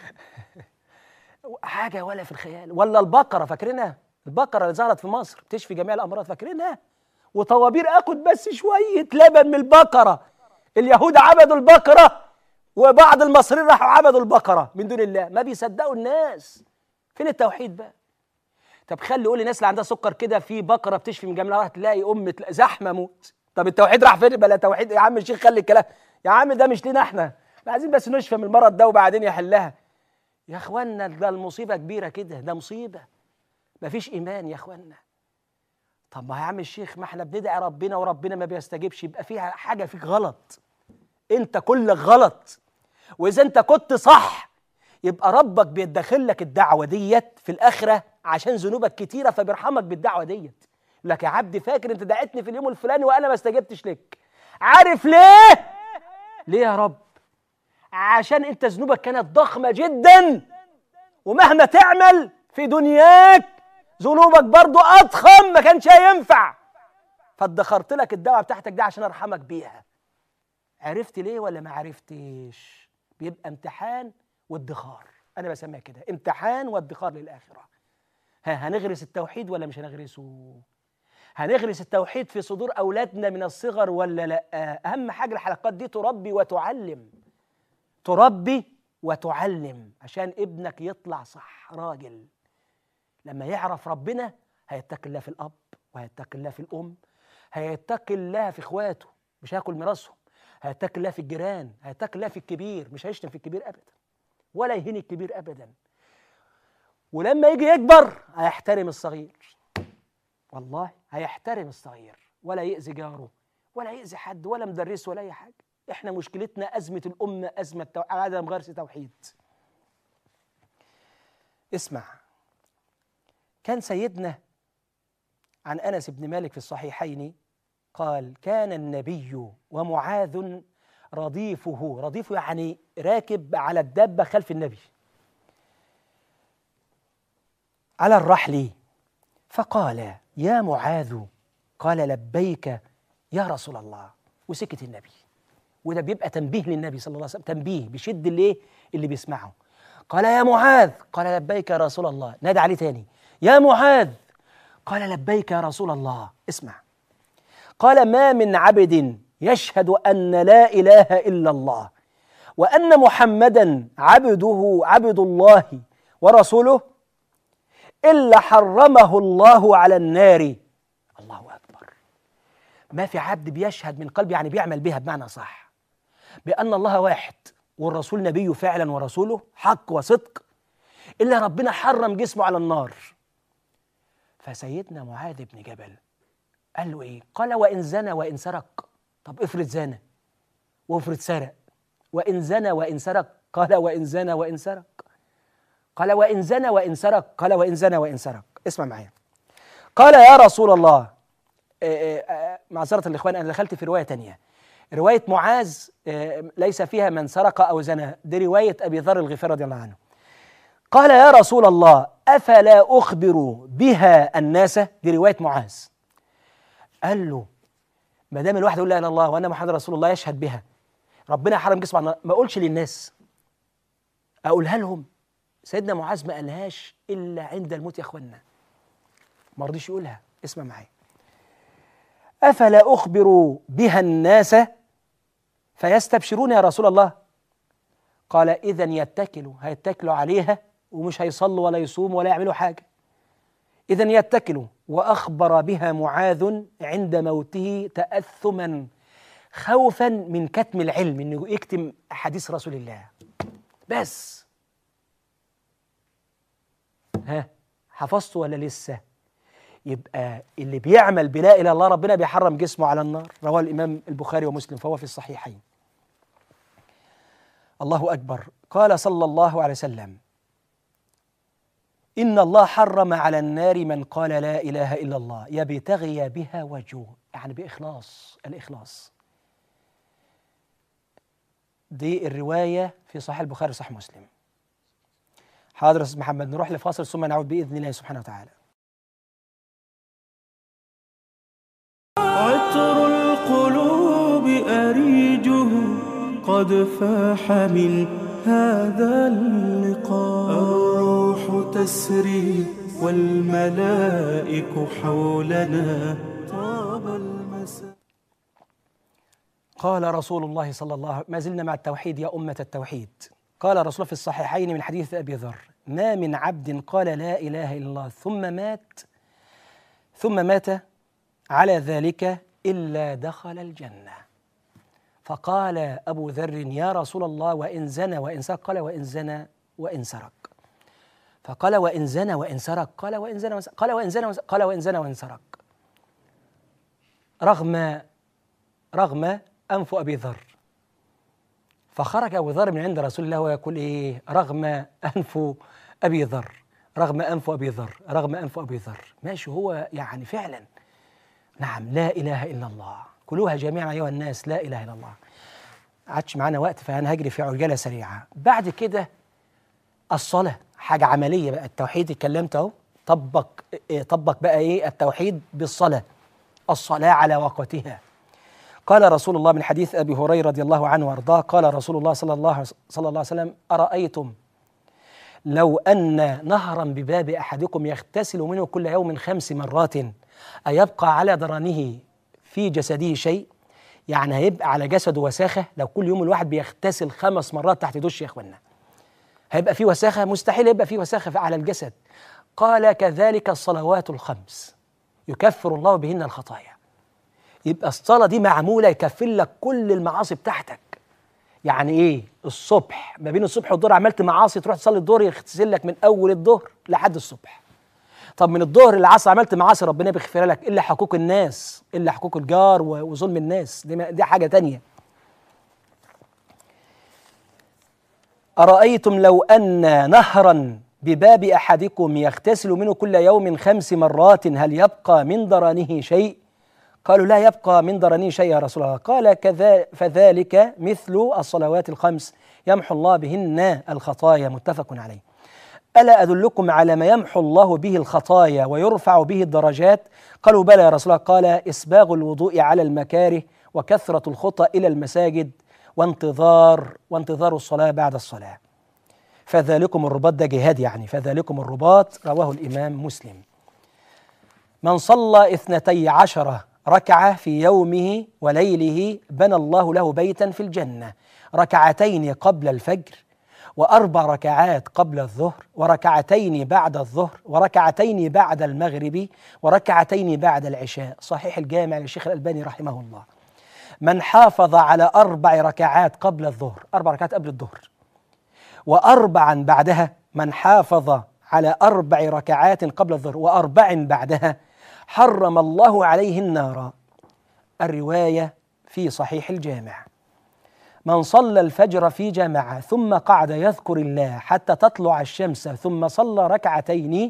حاجه ولا في الخيال ولا البقره فاكرينها البقره اللي ظهرت في مصر بتشفي جميع الامراض فاكرينها وطوابير اخد بس شويه لبن من البقره اليهود عبدوا البقره وبعض المصريين راحوا عبدوا البقره من دون الله ما بيصدقوا الناس فين التوحيد بقى طب خلي قول للناس اللي عندها سكر كده في بقره بتشفي من جميع الامراض تلاقي ام تلاقي زحمه موت طب التوحيد راح فين بلا توحيد يا عم الشيخ خلي الكلام يا عم ده مش لينا احنا احنا عايزين بس نشفى من المرض ده وبعدين يحلها يا اخوانا ده المصيبه كبيره كده ده مصيبه مفيش ايمان يا اخوانا طب ما يا عم الشيخ ما احنا بندعي ربنا وربنا ما بيستجيبش يبقى فيها حاجه فيك غلط انت كلك غلط واذا انت كنت صح يبقى ربك بيدخل لك الدعوه ديت في الاخره عشان ذنوبك كتيره فبيرحمك بالدعوه ديت يقول لك يا عبدي فاكر انت دعيتني في اليوم الفلاني وانا ما استجبتش لك عارف ليه ليه يا رب عشان انت ذنوبك كانت ضخمه جدا ومهما تعمل في دنياك ذنوبك برضو اضخم ما كانش هينفع فادخرت لك الدعوه بتاعتك دي عشان ارحمك بيها عرفت ليه ولا ما عرفتش بيبقى امتحان وادخار انا بسميها كده امتحان وادخار للاخره ها هنغرس التوحيد ولا مش هنغرسه هنغرس التوحيد في صدور اولادنا من الصغر ولا لا اهم حاجه الحلقات دي تربي وتعلم تربي وتعلم عشان ابنك يطلع صح راجل لما يعرف ربنا هيتقي الله في الاب وهيتقي الله في الام هيتقي الله في اخواته مش هياكل ميراثهم هيتقي الله في الجيران هيتقي الله في الكبير مش هيشتم في الكبير ابدا ولا يهين الكبير ابدا ولما يجي يكبر هيحترم الصغير والله هيحترم الصغير ولا يأذي جاره ولا يأذي حد ولا مدرسه ولا أي حاجة إحنا مشكلتنا أزمة الأمة أزمة تو... عدم غرس توحيد اسمع كان سيدنا عن أنس بن مالك في الصحيحين قال كان النبي ومعاذ رديفه رديفه يعني راكب على الدابة خلف النبي على الرحل فقال يا معاذ قال لبيك يا رسول الله وسكت النبي وده بيبقى تنبيه للنبي صلى الله عليه وسلم تنبيه بيشد الايه اللي بيسمعه قال يا معاذ قال لبيك يا رسول الله نادى عليه تاني يا معاذ قال لبيك يا رسول الله اسمع قال ما من عبد يشهد ان لا اله الا الله وان محمدا عبده عبد الله ورسوله إلا حرمه الله على النار الله أكبر ما في عبد بيشهد من قلبه يعني بيعمل بها بمعنى صح بأن الله واحد والرسول نبيه فعلا ورسوله حق وصدق إلا ربنا حرم جسمه على النار فسيدنا معاذ بن جبل قال له إيه قال وإن زنى وإن سرق طب افرض زنى وافرض سرق وإن زنى وإن سرق قال وإن زنى وإن سرق قال وإن زنى وإن سرق قال وإن زنى وإن سرق اسمع معايا قال يا رسول الله آه، آه، معذرة الإخوان أنا دخلت في رواية تانية رواية معاذ آه، ليس فيها من سرق أو زنى دي رواية أبي ذر الغفاري رضي الله عنه قال يا رسول الله أفلا أخبر بها الناس دي رواية معاذ قال له ما دام الواحد يقول لا اله الا الله وان محمد رسول الله يشهد بها ربنا حرم جسمه عن ما اقولش للناس اقولها لهم سيدنا معاذ ما قالهاش الا عند الموت يا اخوانا ما رضيش يقولها اسمع معايا افلا اخبر بها الناس فيستبشرون يا رسول الله قال اذا يتكلوا هيتكلوا عليها ومش هيصلوا ولا يصوموا ولا يعملوا حاجه إذا يتكلوا وأخبر بها معاذ عند موته تأثما خوفا من كتم العلم إنه يكتم حديث رسول الله بس ها حفظته ولا لسه يبقى اللي بيعمل بلا إله إلا الله ربنا بيحرم جسمه على النار رواه الإمام البخاري ومسلم فهو في الصحيحين الله أكبر قال صلى الله عليه وسلم إن الله حرم على النار من قال لا إله إلا الله يبتغي بها وجهه يعني بإخلاص الإخلاص دي الرواية في صحيح البخاري وصحيح مسلم حاضر يا أستاذ محمد نروح لفاصل ثم نعود بإذن الله سبحانه وتعالى عطر القلوب أريجه قد فاح من هذا اللقاء الروح تسري والملائك حولنا طاب المساء قال رسول الله صلى الله عليه ما زلنا مع التوحيد يا أمة التوحيد قال رسول الله في الصحيحين من حديث أبي ذر ما من عبد قال لا إله إلا الله ثم مات ثم مات على ذلك إلا دخل الجنة فقال أبو ذر يا رسول الله وإن زنى وإن سرق قال وإن زنى وإن سرق فقال وإن زنى وإن سرق قال وإن زنى وإن سرق قال وإن زنى وإن سرق قال وإن زنى وإن سرق رغم رغم أنف أبي ذر فخرج أبو ذر من عند رسول الله ويقول إيه رغم أنف أبي ذر رغم أنف أبي ذر رغم أنف أبي ذر ماشي هو يعني فعلا نعم لا إله إلا الله كلوها جميعا أيها الناس لا إله إلا الله عادش معانا وقت فأنا هجري في عجالة سريعة بعد كده الصلاة حاجة عملية بقى التوحيد اتكلمت أهو طبق إيه طبق بقى إيه التوحيد بالصلاة الصلاة على وقتها قال رسول الله من حديث ابي هريره رضي الله عنه وارضاه قال رسول الله صلى الله صلى الله عليه وسلم ارايتم لو ان نهرا بباب احدكم يغتسل منه كل يوم خمس مرات ايبقى على درنه في جسده شيء يعني هيبقى على جسده وساخه لو كل يوم الواحد بيغتسل خمس مرات تحت دش يا اخوانا هيبقى في وساخه مستحيل يبقى في وساخه على الجسد قال كذلك الصلوات الخمس يكفر الله بهن الخطايا يبقى الصلاة دي معمولة يكفر لك كل المعاصي بتاعتك يعني ايه الصبح ما بين الصبح والظهر عملت معاصي تروح تصلي الظهر يغسل لك من اول الظهر لحد الصبح طب من الظهر للعصر عملت معاصي ربنا بيغفر لك الا حقوق الناس الا حقوق الجار و- وظلم الناس دي, ما- دي حاجة تانية أرأيتم لو أن نهرا بباب أحدكم يغتسل منه كل يوم خمس مرات هل يبقى من درنه شيء؟ قالوا لا يبقى من درنه شيء يا رسول الله قال كذا فذلك مثل الصلوات الخمس يمحو الله بهن الخطايا متفق عليه ألا أدلكم على ما يمحو الله به الخطايا ويرفع به الدرجات قالوا بلى يا رسول الله قال إسباغ الوضوء على المكاره وكثرة الخطى إلى المساجد وانتظار وانتظار الصلاة بعد الصلاة فذلكم الرباط ده جهاد يعني فذلكم الرباط رواه الإمام مسلم من صلى اثنتي عشرة ركعة في يومه وليله بنى الله له بيتا في الجنة ركعتين قبل الفجر وأربع ركعات قبل الظهر وركعتين بعد الظهر وركعتين بعد المغرب وركعتين بعد العشاء صحيح الجامع للشيخ الألباني رحمه الله من حافظ على أربع ركعات قبل الظهر أربع ركعات قبل الظهر وأربعا بعدها من حافظ على أربع ركعات قبل الظهر وأربع بعدها حرم الله عليه النار الرواية في صحيح الجامع من صلى الفجر في جماعة ثم قعد يذكر الله حتى تطلع الشمس ثم صلى ركعتين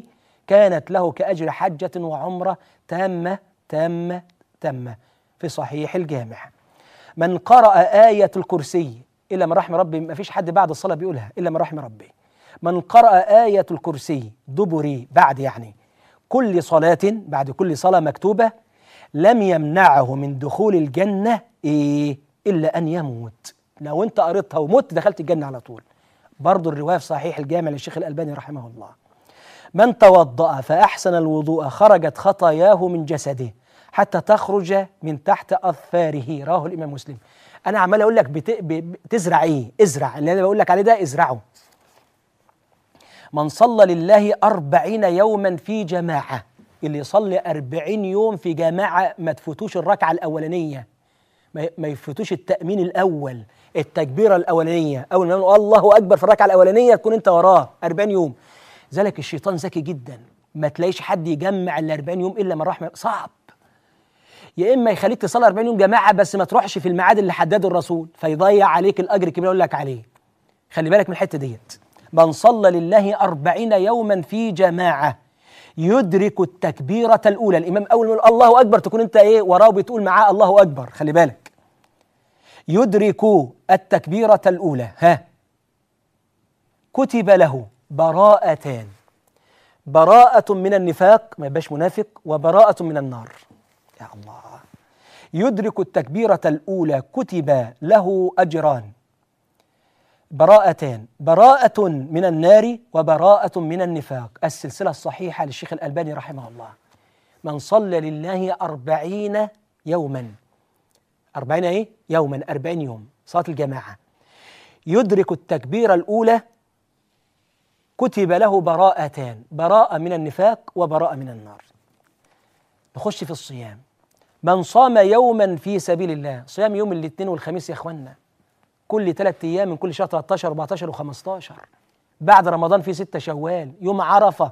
كانت له كأجر حجة وعمرة تامة تامة تامة في صحيح الجامع من قرأ آية الكرسي إلا من رحم ربي ما فيش حد بعد الصلاة بيقولها إلا من رحم ربي من قرأ آية الكرسي دبري بعد يعني كل صلاة بعد كل صلاة مكتوبة لم يمنعه من دخول الجنة إيه إلا أن يموت لو أنت قريتها ومت دخلت الجنة على طول برضو الرواية في صحيح الجامع للشيخ الألباني رحمه الله من توضأ فأحسن الوضوء خرجت خطاياه من جسده حتى تخرج من تحت أظفاره رواه الإمام مسلم أنا عمال أقول لك بت... ب... بتزرع إيه ازرع اللي أنا بقول لك عليه ده ازرعه من صلى لله أربعين يوما في جماعة اللي يصلي أربعين يوم في جماعة ما تفوتوش الركعة الأولانية ما ما يفوتوش التأمين الأول التكبيرة الأولانية أول ما يقول الله أكبر في الركعة الأولانية تكون أنت وراه 40 يوم ذلك الشيطان ذكي جدا ما تلاقيش حد يجمع ال 40 يوم إلا من رحمة صعب يا إما يخليك تصلي 40 يوم جماعة بس ما تروحش في الميعاد اللي حدده الرسول فيضيع عليك الأجر الكبير اللي أقول لك عليه خلي بالك من الحتة ديت من صلى لله أربعين يوما في جماعة يدرك التكبيرة الأولى الإمام أول ما يقول الله أكبر تكون أنت إيه وراه بتقول معاه الله أكبر خلي بالك يدرك التكبيرة الأولى ها كتب له براءتان براءة من النفاق ما يبقاش منافق وبراءة من النار يا الله يدرك التكبيرة الأولى كتب له أجران براءتان براءة من النار وبراءة من النفاق السلسلة الصحيحة للشيخ الألباني رحمه الله من صلى لله أربعين يوما أربعين إيه؟ يوما أربعين يوم صلاة الجماعة يدرك التكبيرة الأولى كتب له براءتان براءة من النفاق وبراءة من النار نخش في الصيام من صام يوما في سبيل الله صيام يوم الاثنين والخميس يا اخوانا كل ثلاث ايام من كل شهر 13 14 و15 بعد رمضان في 6 شوال يوم عرفه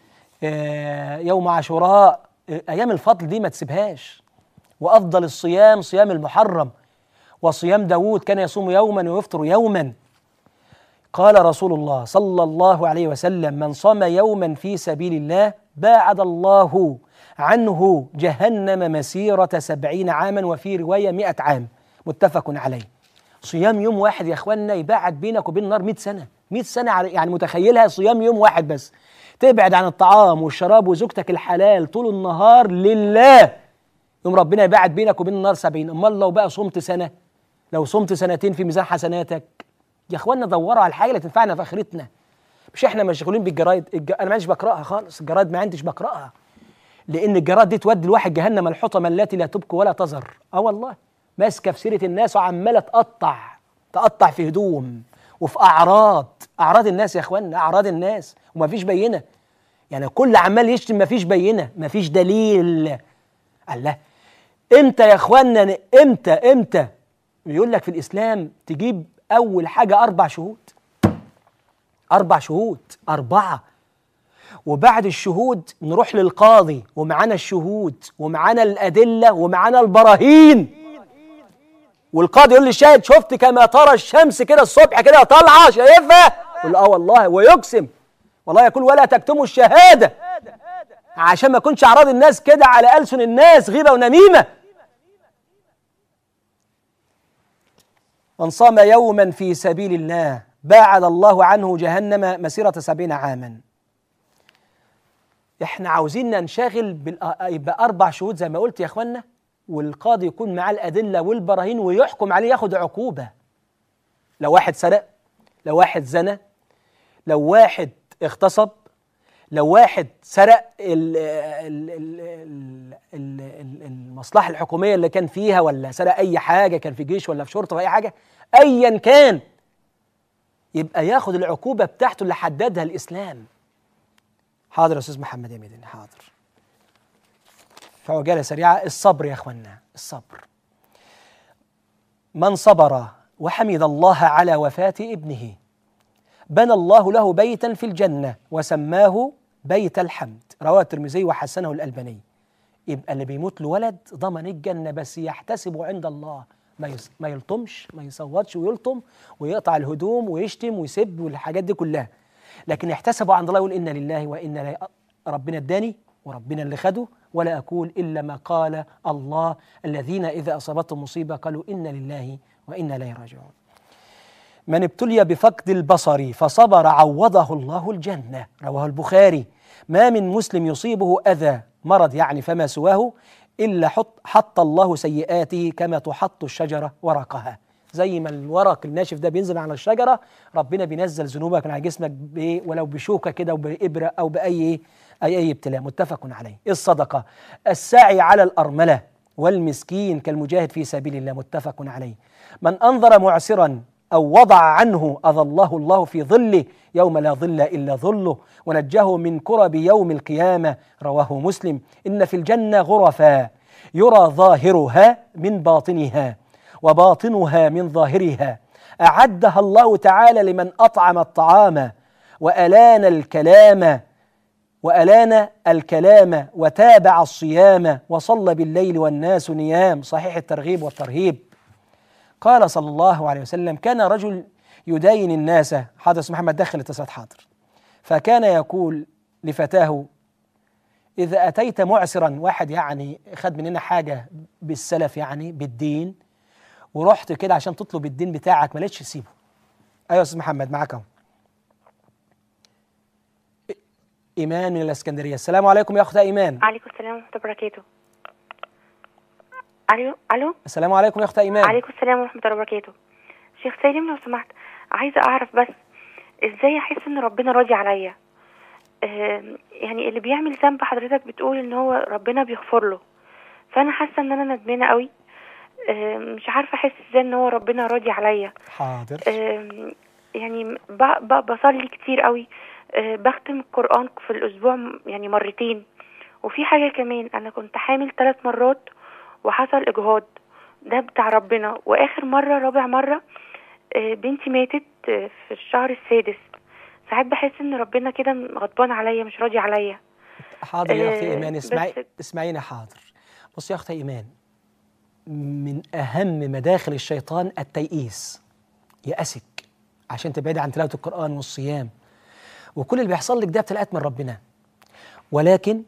آه، يوم عاشوراء آه، ايام الفضل دي ما تسيبهاش وافضل الصيام صيام المحرم وصيام داود كان يصوم يوما ويفطر يوما قال رسول الله صلى الله عليه وسلم من صام يوما في سبيل الله باعد الله عنه جهنم مسيرة سبعين عاما وفي رواية مئة عام متفق عليه صيام يوم واحد يا اخوانا يبعد بينك وبين النار 100 سنة 100 سنة على- يعني متخيلها صيام يوم واحد بس تبعد عن الطعام والشراب وزوجتك الحلال طول النهار لله يوم ربنا يبعد بينك وبين النار 70 امال لو بقى صمت سنة لو صمت سنتين في ميزان حسناتك يا اخوانا دوروا على الحاجه اللي تنفعنا في اخرتنا مش احنا مشغولين بالجرايد الج... انا ما عنديش بقراها خالص الجرايد ما عنديش بقراها لان الجرايد دي تودي الواحد جهنم الحطمه التي لا تبكي ولا تذر اه والله ماسكه في سيره الناس وعماله تقطع تقطع في هدوم وفي اعراض اعراض الناس يا اخوانا اعراض الناس وما فيش بينه يعني كل عمال يشتم ما فيش بينه ما فيش دليل الله امتى يا اخوانا امتى امتى يقول لك في الاسلام تجيب اول حاجه اربع شهود اربع شهود اربعه وبعد الشهود نروح للقاضي ومعانا الشهود ومعانا الادله ومعانا البراهين والقاضي يقول للشاهد شفت كما ترى الشمس كده الصبح كده طالعه شايفها يقول له اه والله ويقسم والله يقول ولا تكتموا الشهاده عشان ما يكونش اعراض الناس كده على السن الناس غيبه ونميمه من صام يوما في سبيل الله باعد الله عنه جهنم مسيرة سبعين عاما احنا عاوزين ننشغل بالأ- يبقى أربع شهود زي ما قلت يا اخوانا والقاضي يكون معاه الأدلة والبراهين ويحكم عليه ياخد عقوبة لو واحد سرق لو واحد زنى لو واحد اغتصب لو واحد سرق ال ال ال ال ال ال المصلحة الحكومية اللي كان فيها ولا سرق أي حاجة كان في جيش ولا في شرطة ولا أي حاجة أيا كان يبقى ياخد العقوبة بتاعته اللي حددها الإسلام حاضر يا أستاذ محمد يا ميداني حاضر فعجالة سريعة الصبر يا أخوانا الصبر من صبر وحمد الله على وفاة ابنه بنى الله له بيتا في الجنة وسماه بيت الحمد رواه الترمذي وحسنه الألباني يبقى اللي بيموت له ولد ضمن الجنة بس يحتسب عند الله ما يص... ما يلطمش ما يصوتش ويلطم ويقطع الهدوم ويشتم ويسب والحاجات دي كلها لكن يحتسب عند الله يقول إنا لله وإنا إليه ربنا اداني وربنا اللي خده ولا أقول إلا ما قال الله الذين إذا أصابتهم مصيبة قالوا إنا لله وإنا إليه راجعون من ابتلي بفقد البصر فصبر عوضه الله الجنة رواه البخاري ما من مسلم يصيبه أذى مرض يعني فما سواه إلا حط, حط الله سيئاته كما تحط الشجرة ورقها زي ما الورق الناشف ده بينزل على الشجرة ربنا بينزل ذنوبك من على جسمك بإيه؟ ولو بشوكة كده وبإبرة أو بأي أي أي ابتلاء متفق عليه الصدقة السعي على الأرملة والمسكين كالمجاهد في سبيل الله متفق عليه من أنظر معسرا أو وضع عنه أظله الله في ظله يوم لا ظل إلا ظله ونجاه من كرب يوم القيامة رواه مسلم إن في الجنة غرفا يرى ظاهرها من باطنها وباطنها من ظاهرها أعدها الله تعالى لمن أطعم الطعام وألان الكلام وألان الكلام وتابع الصيام وصلى بالليل والناس نيام صحيح الترغيب والترهيب قال صلى الله عليه وسلم كان رجل يداين الناس حاضر اسم محمد دخل اتصالات حاضر فكان يقول لفتاه إذا أتيت معسرا واحد يعني خد مننا حاجة بالسلف يعني بالدين ورحت كده عشان تطلب الدين بتاعك ما لقيتش سيبه أيوة يا أستاذ محمد معاك أهو إ- إيمان من الإسكندرية السلام عليكم يا أختها إيمان عليكم السلام ورحمة الله وبركاته الو الو السلام عليكم يا أختها إيمان عليكم السلام ورحمة الله وبركاته شيخ سالم لو سمحت عايزة اعرف بس ازاي احس ان ربنا راضي عليا آم، يعني اللي بيعمل ذنب حضرتك بتقول ان هو ربنا بيغفر له فانا حاسة ان انا ندمانة قوي آم، مش عارفة احس ازاي ان هو ربنا راضي عليا حاضر آم، يعني ب- ب- بصلي كتير قوي آه، بختم القرآن في الأسبوع م- يعني مرتين وفي حاجة كمان أنا كنت حامل ثلاث مرات وحصل إجهاض ده بتاع ربنا وآخر مرة رابع مرة آه، بنتي ماتت آه، في الشهر السادس ساعات بحس إن ربنا كده غضبان عليا مش راضي عليا حاضر يا أختي آه، إيمان اسمعي بس- اسمعيني حاضر بص يا أختي إيمان من أهم مداخل الشيطان التيئيس يأسك عشان تبعدي عن تلاوة القرآن والصيام وكل اللي بيحصل لك ده ابتلاءات من ربنا ولكن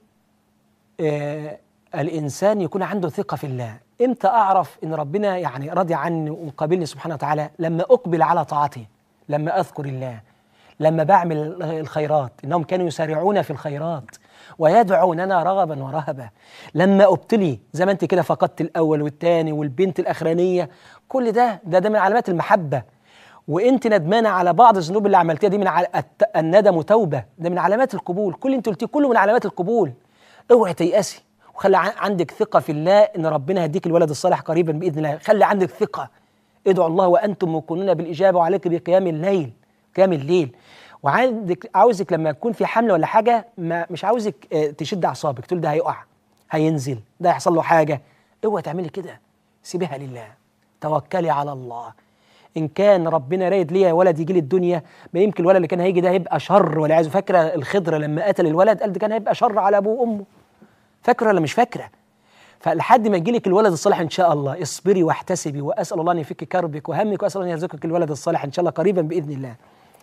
آه الإنسان يكون عنده ثقة في الله إمتى أعرف إن ربنا يعني راضي عني وقابلني سبحانه وتعالى لما أقبل على طاعته لما أذكر الله لما بعمل الخيرات إنهم كانوا يسارعون في الخيرات ويدعوننا رغبا ورهبا لما ابتلي زي ما انت كده فقدت الاول والثاني والبنت الاخرانيه كل ده ده ده من علامات المحبه وانت ندمانه على بعض الذنوب اللي عملتيها دي من عل... الت... الندم توبه ده من علامات القبول كل اللي انت قلتيه كله من علامات القبول اوعي تيأسي وخلي ع- عندك ثقه في الله ان ربنا هيديك الولد الصالح قريبا باذن الله خلي عندك ثقه ادعوا الله وانتم موقنون بالاجابه وعليك بقيام الليل قيام الليل وعندك عاوزك لما يكون في حمله ولا حاجه ما مش عاوزك آه، تشد اعصابك تقول ده هيقع هينزل ده هيحصل له حاجه اوعي تعملي كده سيبيها لله توكلي على الله ان كان ربنا رايد ليا ولد يجي لي الدنيا ما يمكن الولد اللي كان هيجي ده هيبقى شر ولا عايز فاكره الخضر لما قتل الولد قال ده كان هيبقى شر على ابوه وامه فاكره ولا مش فاكره فلحد ما يجيلك الولد الصالح ان شاء الله اصبري واحتسبي واسال الله ان يفك كربك وهمك واسال الله ان يرزقك الولد الصالح ان شاء الله قريبا باذن الله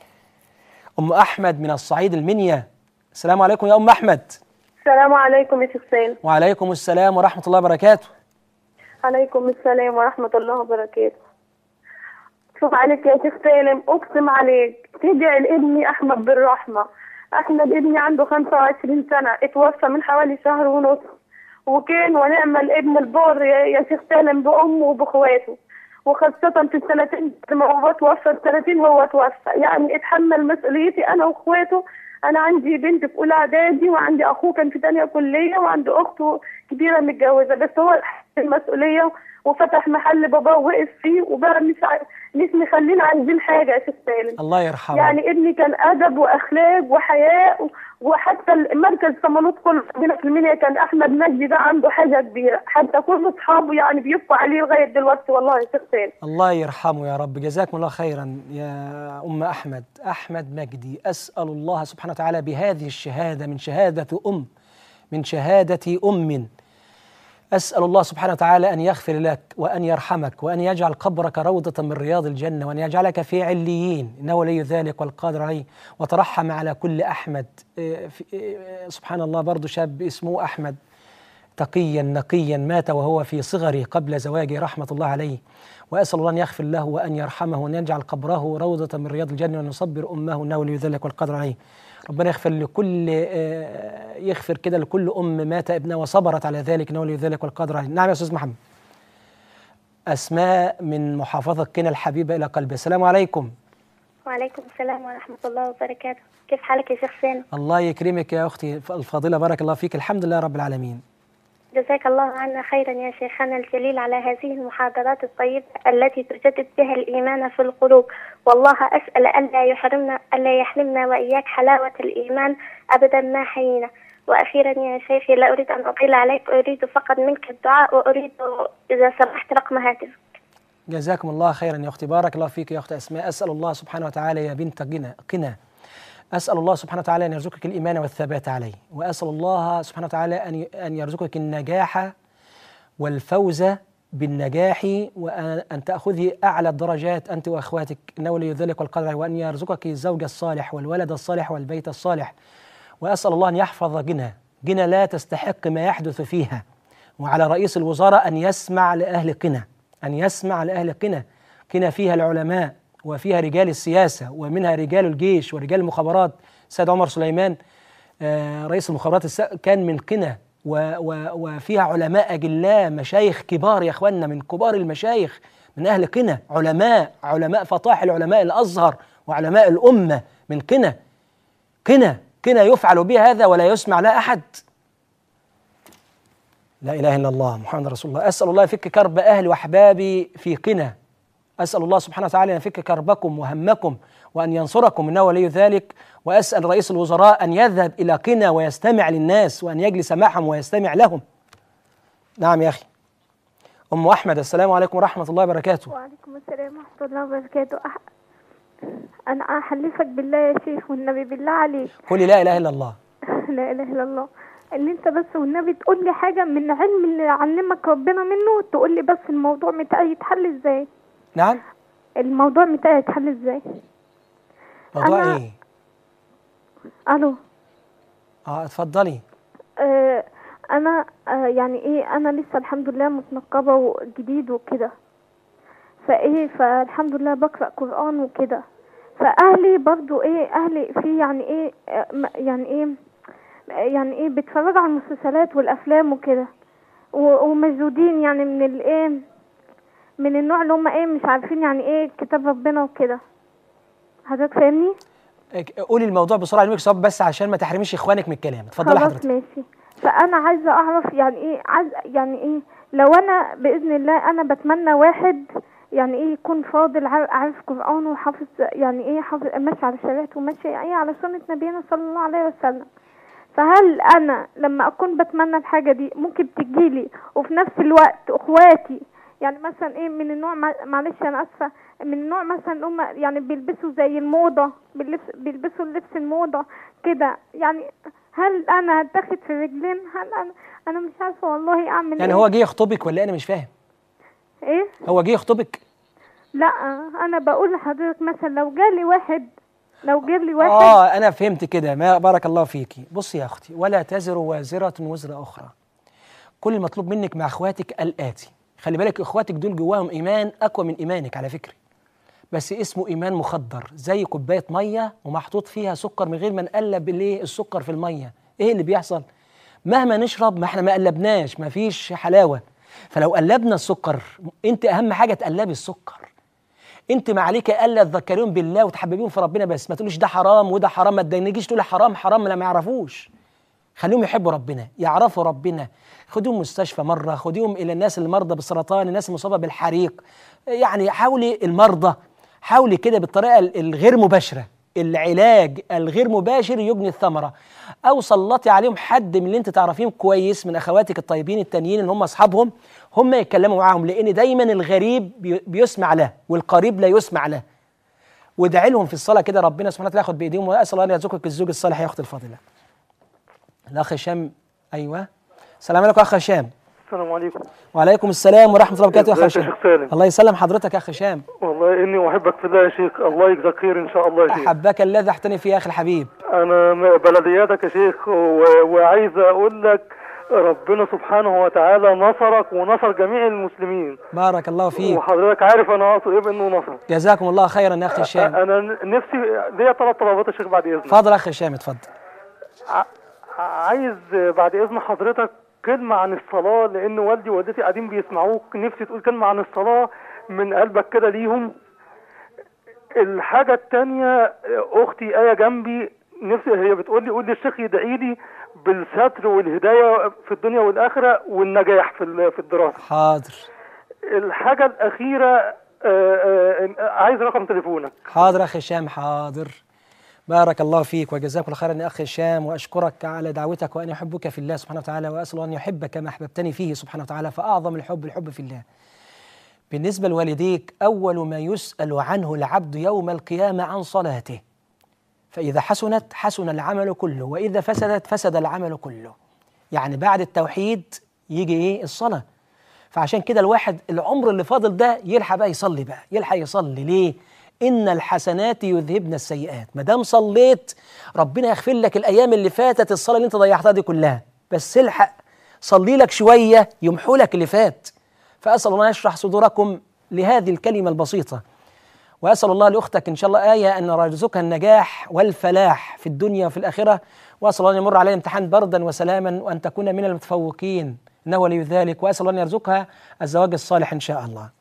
ام احمد من الصعيد المنيا السلام عليكم يا ام احمد السلام عليكم يا شيخ سالم وعليكم السلام ورحمه الله وبركاته عليكم السلام ورحمة الله وبركاته شوف عليك يا شيخ سالم أقسم عليك تدعي لابني أحمد بالرحمة أحمد ابني عنده 25 سنة اتوفى من حوالي شهر ونص وكان ونعم الابن البار يا يا شيخ سالم بأمه وبإخواته وخاصة في السنتين لما هو توفى السنتين هو توفى يعني اتحمل مسؤوليتي أنا وإخواته أنا عندي بنت في أولى إعدادي وعندي أخوه كان في تانية كلية وعندي أخته كبيرة متجوزة بس هو المسؤولية وفتح محل باباه ووقف فيه وبقى مش ع... مش مخلينا عايزين حاجة يا شيخ سالم الله يرحمه يعني ابني كان ادب واخلاق وحياء و- وحتى المركز صمالوت كله عندنا في المنيا كان احمد مجدي ده عنده حاجه كبيره حتى كل اصحابه يعني بيبقوا عليه لغايه دلوقتي والله يا شيخ سالم الله يرحمه يا رب جزاكم الله خيرا يا أم أحمد أحمد مجدي أسأل الله سبحانه وتعالى بهذه الشهادة من شهادة أم من شهادة أم أسأل الله سبحانه وتعالى أن يغفر لك وأن يرحمك وأن يجعل قبرك روضة من رياض الجنة وأن يجعلك في عليين إنه ولي ذلك والقادر عليه وترحم على كل أحمد إيه، في- إيه، سبحان الله برضو شاب اسمه أحمد تقيا نقيا مات وهو في صغره قبل زواجه رحمة الله عليه وأسأل الله أن يغفر له وأن يرحمه وأن يجعل قبره روضة من رياض الجنة وأن يصبر أمه إنه ولي ذلك والقدر عليه ربنا يغفر لكل آه، يغفر كده لكل أم مات ابنها وصبرت على ذلك إنه ولي ذلك والقدر عليه نعم يا أستاذ محمد أسماء من محافظة كنا الحبيبة إلى قلبي السلام عليكم وعليكم السلام ورحمة الله وبركاته كيف حالك يا شيخ سامي الله يكرمك يا أختي الفاضلة بارك الله فيك الحمد لله رب العالمين جزاك الله عنا خيرا يا شيخنا الجليل على هذه المحاضرات الطيبة التي تجدد بها الإيمان في القلوب والله أسأل ألا يحرمنا ألا يحرمنا وإياك حلاوة الإيمان أبدا ما حيينا وأخيرا يا شيخي لا أريد أن أطيل عليك أريد فقط منك الدعاء وأريد إذا سمحت رقم هاتف جزاكم الله خيرا يا اختي بارك الله فيك يا اخت اسماء اسال الله سبحانه وتعالى يا بنت قنا قنا اسال الله سبحانه وتعالى ان يرزقك الايمان والثبات عليه واسال الله سبحانه وتعالى ان ان يرزقك النجاح والفوز بالنجاح وان أن تاخذي اعلى الدرجات انت واخواتك انه ولي ذلك والقدر عليه، وان يرزقك الزوج الصالح والولد الصالح والبيت الصالح واسال الله ان يحفظ جنى جنى لا تستحق ما يحدث فيها وعلى رئيس الوزراء ان يسمع لاهل قنا ان يسمع لاهل قنا قنا فيها العلماء وفيها رجال السياسه ومنها رجال الجيش ورجال المخابرات سيد عمر سليمان آه، رئيس المخابرات الس- كان من قنا و- و- وفيها علماء اجلاء مشايخ كبار يا اخواننا من كبار المشايخ من اهل قنا علماء علماء فطاحل علماء الازهر وعلماء الامه من قنا قنا قنا يفعل بها هذا ولا يسمع لا احد لا اله الا الله محمد رسول الله اسال الله يفك كرب اهلي واحبابي في قنا اسال الله سبحانه وتعالى ان يفك كربكم وهمكم وان ينصركم انه ولي ذلك واسال رئيس الوزراء ان يذهب الى قنا ويستمع للناس وان يجلس معهم ويستمع لهم نعم يا اخي ام احمد السلام عليكم ورحمه الله وبركاته وعليكم السلام ورحمة الله وبركاته أح... أنا أحلفك بالله يا شيخ والنبي بالله عليك قولي لا اله الا الله لا إله إلا الله إن أنت بس والنبي تقول لي حاجة من علم اللي علمك ربنا منه تقول لي بس الموضوع بتاعي يتحل إزاي نعم الموضوع بتاعي يتحل إزاي موضوع أنا- ايه ألو اه اتفضلي آه أنا آه يعني إيه أنا لسه الحمد لله متنقبة وجديد وكده فإيه فالحمد لله بقرأ قرآن وكده فأهلي برضو إيه أهلي في يعني إيه آه، م- يعني إيه يعني إيه بيتفرجوا على المسلسلات والأفلام وكده و- ومشدودين يعني من الإيه من النوع اللي هم إيه مش عارفين يعني إيه كتاب ربنا وكده حضرتك فاهمني؟ اك- قولي الموضوع بسرعه لمك صواب بس عشان ما تحرميش اخوانك من الكلام اتفضلي خلاص حضرتك ماشي فانا عايزه اعرف يعني ايه عايز يعني ايه لو انا باذن الله انا بتمنى واحد يعني ايه يكون فاضل عار- عارف قران وحافظ يعني ايه حافظ ماشي على شريعته وماشي ايه على سنه نبينا صلى الله عليه وسلم فهل انا لما اكون بتمنى الحاجه دي ممكن تجيلي وفي نفس الوقت اخواتي يعني مثلا ايه من النوع مع- معلش انا اسفه من النوع مثلا هم يعني بيلبسوا زي الموضه بيلبس بيلبسوا اللبس الموضه كده يعني هل انا هتاخد في رجلين هل انا انا مش عارفه والله اعمل يعني ايه هو جه يخطبك ولا انا مش فاهم ايه هو جه يخطبك لا انا بقول لحضرتك مثلا لو جالي واحد لو جالي واحد اه انا فهمت كده ما بارك الله فيكي بصي يا اختي ولا تزر وازره وزر اخرى كل المطلوب منك مع اخواتك الاتي خلي بالك اخواتك دول جواهم ايمان اقوى من ايمانك على فكره بس اسمه ايمان مخدر زي كوبايه ميه ومحطوط فيها سكر من غير ما نقلب الايه السكر في الميه ايه اللي بيحصل مهما نشرب ما احنا ما قلبناش ما فيش حلاوه فلو قلبنا السكر انت اهم حاجه تقلبي السكر انت ما عليك الا تذكرون بالله وتحببيهم في ربنا بس ما تقوليش ده حرام وده حرام ما تجيش تقولي حرام حرام لا ما يعرفوش خليهم يحبوا ربنا يعرفوا ربنا خديهم مستشفى مره خديهم الى الناس المرضى بالسرطان الناس المصابه بالحريق يعني حاولي المرضى حاولي كده بالطريقه ال- الغير مباشره العلاج الغير مباشر يجني الثمره او سلطي عليهم حد من اللي انت تعرفيهم كويس من اخواتك الطيبين التانيين اللي هم اصحابهم هم يتكلموا معاهم لان دايما الغريب بي- بيسمع له والقريب لا يسمع له وادعي لهم في الصلاه كده ربنا سبحانه وتعالى ياخد بايديهم واسال الله ان يرزقك الزوج الصالح يا اخت الفاضله الاخ هشام ايوه السلام عليكم اخ هشام السلام عليكم وعليكم السلام ورحمه الله وبركاته يا اخ ازيك يا هشام شيخ سالم الله يسلم حضرتك يا اخ هشام والله اني احبك في الله يا شيخ الله يجزاك خير ان شاء الله يا شيخ احبك الذي احتني فيه يا اخي الحبيب انا م- بلدياتك يا شيخ و... وعايز اقول لك ربنا سبحانه وتعالى نصرك ونصر جميع المسلمين بارك الله فيك وحضرتك عارف انا اقصد ايه بانه نصر جزاكم الله خيرا يا اخ هشام انا ن- نفسي ليا ثلاث طلبات يا شيخ بعد اذنك اتفضل يا اخ هشام اتفضل ع- عايز بعد اذن حضرتك كلمة عن الصلاة لأن والدي ووالدتي قاعدين بيسمعوك نفسي تقول كلمة عن الصلاة من قلبك كده ليهم الحاجة التانية أختي آية جنبي نفسي هي بتقول لي قول لي الشيخ يدعي لي بالستر والهداية في الدنيا والآخرة والنجاح في ال- في الدراسة حاضر الحاجة الأخيرة آه، آه، عايز رقم تليفونك حاضر اخ هشام حاضر بارك الله فيك وجزاك الله خيرا يا اخ هشام واشكرك على دعوتك وان احبك في الله سبحانه وتعالى واسال ان يحبك كما احببتني فيه سبحانه وتعالى فاعظم الحب الحب في الله. بالنسبه لوالديك اول ما يسال عنه العبد يوم القيامه عن صلاته. فاذا حسنت حسن العمل كله واذا فسدت فسد العمل كله. يعني بعد التوحيد يجي ايه؟ الصلاه. فعشان كده الواحد العمر اللي فاضل ده يلحق بقى يصلي بقى يلحق يصلي ليه ان الحسنات يذهبن السيئات ما دام صليت ربنا يغفر لك الايام اللي فاتت الصلاه اللي انت ضيعتها دي كلها بس الحق صلي لك شويه يمحو لك اللي فات فاسال الله ان يشرح صدوركم لهذه الكلمه البسيطه واسال الله لاختك ان شاء الله ايه ان يرزقها النجاح والفلاح في الدنيا وفي الاخره واسال الله ان يمر عليها الامتحان بردا وسلاما وان تكون من المتفوقين انه ولي ذلك واسال الله ان يرزقها الزواج الصالح ان شاء الله.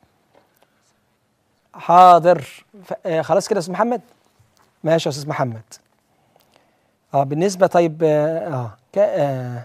حاضر ف... آه خلاص كده يا استاذ محمد؟ ماشي يا استاذ محمد. اه بالنسبه طيب اه, آه. ك... آه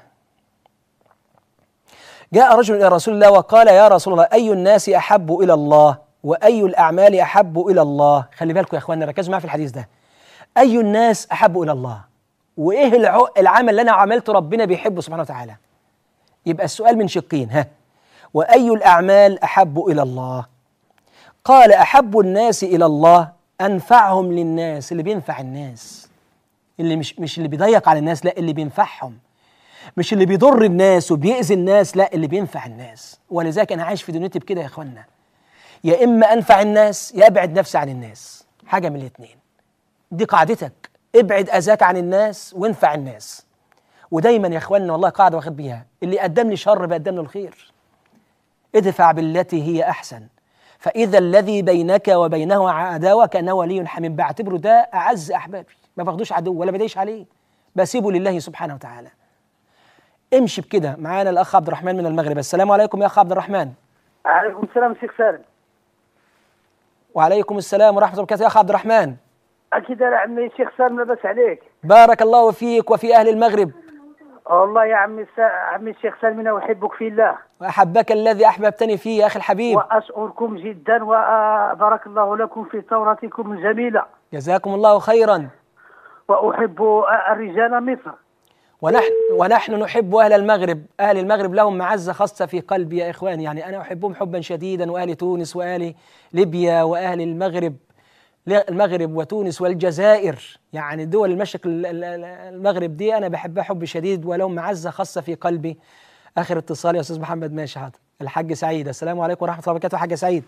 جاء رجل الى رسول الله وقال يا رسول الله اي الناس احب الى الله واي الاعمال احب الى الله خلي بالكم يا اخواننا ركزوا معايا في الحديث ده اي الناس احب الى الله وايه الع... العمل اللي انا عملته ربنا بيحبه سبحانه وتعالى يبقى السؤال من شقين ها واي الاعمال احب الى الله قال احب الناس الى الله انفعهم للناس اللي بينفع الناس اللي مش مش اللي بيضيق على الناس لا اللي بينفعهم مش اللي بيضر الناس وبيأذي الناس لا اللي بينفع الناس ولذلك انا عايش في دنيتي بكده يا اخوانا يا اما انفع الناس يا ابعد نفسي عن الناس حاجه من الاثنين دي قاعدتك ابعد اذاك عن الناس وانفع الناس ودايما يا اخوانا والله قاعده واخد بيها اللي قدم لي شر بيقدم له الخير ادفع بالتي هي احسن فاذا الذي بينك وبينه عداوه كانه ولي حميم بعتبره ده اعز احبابي ما باخدوش عدو ولا بديش عليه بسيبه لله سبحانه وتعالى امشي بكده معانا الاخ عبد الرحمن من المغرب السلام عليكم يا اخ عبد الرحمن عليكم السلام شيخ سالم وعليكم السلام ورحمه الله وبركاته يا اخ عبد الرحمن اكيد انا عمي الشيخ سالم لبس عليك بارك الله فيك وفي اهل المغرب والله يا عمي الس... عمي الشيخ سالم انا احبك في الله واحبك الذي احببتني فيه يا اخي الحبيب واشكركم جدا وبارك الله لكم في ثورتكم الجميله جزاكم الله خيرا واحب الرجال مصر ونحن ونحن نحب اهل المغرب، اهل المغرب لهم معزه خاصه في قلبي يا اخواني، يعني انا احبهم حبا شديدا واهل تونس واهل ليبيا واهل المغرب المغرب وتونس والجزائر، يعني دول المشرق المغرب دي انا بحبها حب شديد ولهم معزه خاصه في قلبي. اخر اتصال يا استاذ محمد ماشي حاضر. الحاج سعيد، السلام عليكم ورحمه الله وبركاته حاج سعيد.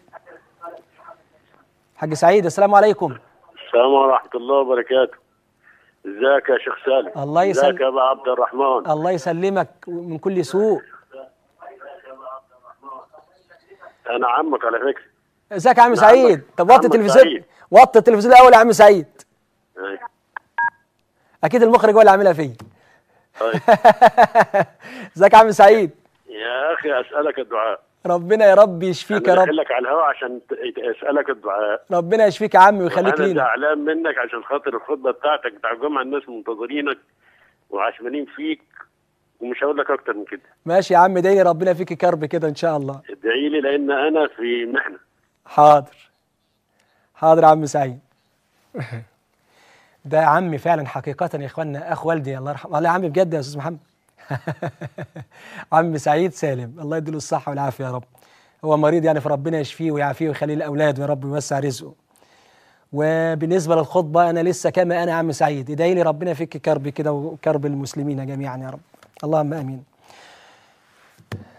حاج سعيد السلام عليكم. السلام ورحمه الله وبركاته. ازيك يا شيخ سالم الله يسلمك ازيك يا ابو عبد الرحمن الله يسلمك من كل سوء انا عمك على فكره ازيك يا عم نعم. سعيد طب وطي عمك التلفزيون سعيد. وطي التلفزيون الاول يا عم سعيد أي. اكيد المخرج هو اللي عاملها فيا طيب ازيك يا عم سعيد يا اخي اسالك الدعاء ربنا يا رب يشفيك يا انا رب داخل لك على الهواء عشان ت- اسالك الدعاء ربنا يشفيك يا عم ويخليك انا لينا زعلان منك عشان خاطر الخطبه بتاعتك بتاع الجمعه الناس منتظرينك وعشمانين فيك ومش هقول لك اكتر من كده ماشي يا عم دايري ربنا فيك كرب كده ان شاء الله ادعي لي لان انا في محنه حاضر حاضر يا عم سعيد ده عمي فعلا حقيقة يا اخوانا اخ والدي الله يرحمه والله يا عم بجد يا استاذ محمد عم سعيد سالم الله يديله الصحة والعافية يا رب هو مريض يعني فربنا يشفيه ويعافيه ويخليه الاولاد يا رب ويوسع رزقه وبالنسبة للخطبة أنا لسه كما أنا يا عم سعيد ادعي لي ربنا يفك كربي كده وكرب المسلمين جميعا يا رب اللهم آمين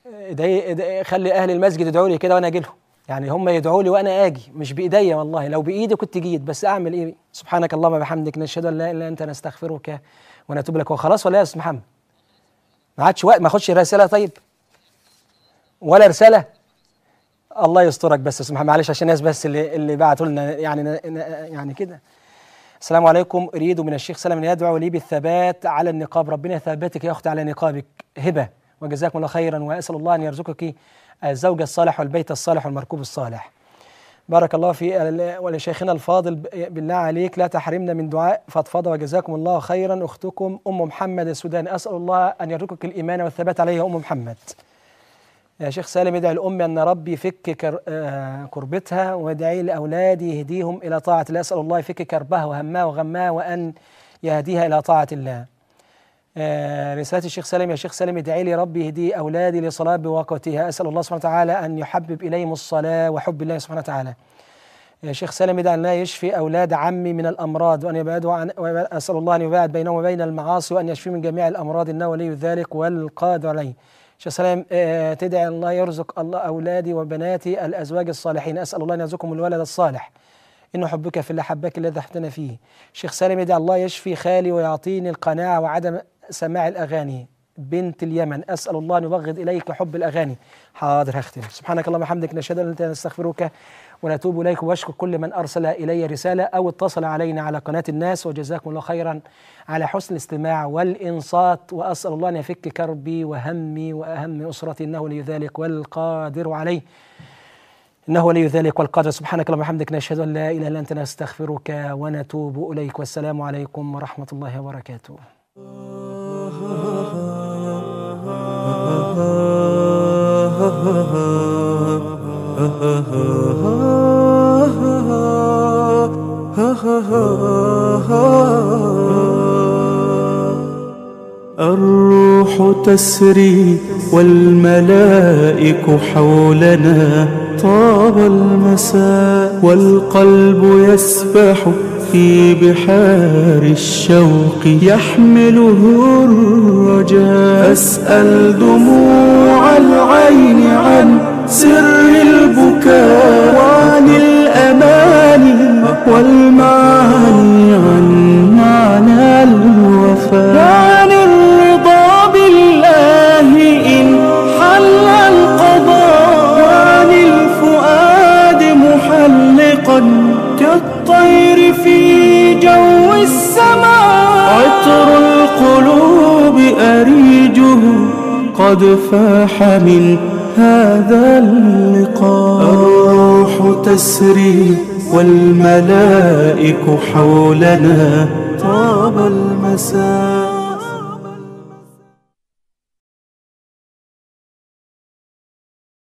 إيدي إيدي خلي اهل المسجد يدعوا لي كده وانا اجي لهم يعني هم يدعوا لي وانا اجي مش بايديا والله لو بايدي كنت جيت بس اعمل ايه سبحانك اللهم وبحمدك نشهد ان لا اله الا انت نستغفرك ونتوب لك وخلاص ولا يا استاذ محمد ما عادش وقت ما اخدش رساله طيب ولا رساله الله يسترك بس يا استاذ محمد معلش عشان الناس بس اللي اللي بعتوا لنا يعني ن- ن- يعني كده السلام عليكم اريد من الشيخ سلام ان يدعو لي بالثبات على النقاب ربنا يثبتك يا اختي على نقابك هبه وجزاكم الله خيرا واسال الله ان يرزقك الزوج الصالح والبيت الصالح والمركوب الصالح بارك الله في ال- ولشيخنا الفاضل ب- بالله عليك لا تحرمنا من دعاء فضفضه وجزاكم الله خيرا اختكم ام محمد السوداني اسال الله ان يرزقك الايمان والثبات عليه يا ام محمد يا شيخ سالم ادعي لأمي أن ربي يفك كر... آه كربتها وادعي لأولادي يهديهم إلى طاعة الله أسأل الله يفك كربها وهمها وغمها وأن يهديها إلى طاعة الله آه رسالة الشيخ سالم يا شيخ سالم ادعي لي ربي يهدي أولادي لصلاة بوقتها أسأل الله سبحانه وتعالى أن يحبب إليهم الصلاة وحب الله سبحانه وتعالى يا شيخ سالم ادعي الله يشفي أولاد عمي من الأمراض وأن يبعدوا عن أسأل الله أن يباعد بينهم وبين المعاصي وأن يشفي من جميع الأمراض إنه ولي ذلك والقادر عليه شيخ سلام آه، تدعي الله يرزق الله أولادي وبناتي الأزواج الصالحين أسأل الله أن يرزقهم الولد الصالح إن حبك في الله حبك الذي احتنا فيه شيخ سالم يدعي الله يشفي خالي ويعطيني القناعة وعدم سماع الأغاني بنت اليمن أسأل الله أن يبغض إليك حب الأغاني حاضر هختم سبحانك اللهم وبحمدك نشهد أن لا إله إلا أنت نستغفرك ونتوب إليك وأشكر كل من أرسل إلي رسالة أو اتصل علينا على قناة الناس وجزاكم الله خيرا على حسن الاستماع والإنصات وأسأل الله أن يفك كربي وهمي وأهم أسرتي إنه ولي ذلك والقادر عليه إنه ولي ذلك والقادر سبحانك اللهم وبحمدك نشهد أن لا إله إلا أنت نستغفرك ونتوب إليك والسلام عليكم ورحمة الله وبركاته الروح تسري والملائك حولنا طاب المساء والقلب يسبح في بحار الشوق يحمله الرجاء أسأل دموع العين عن سر البكاء وعن الأماني والمعاني عن معنى الوفاء وعن الرضا بالله إن حل القضاء وعن الفؤاد محلقا كالطير في جو السماء عطر القلوب أريجه قد فاح من هذا اللقاء الروح تسري والملائك حولنا طاب المساء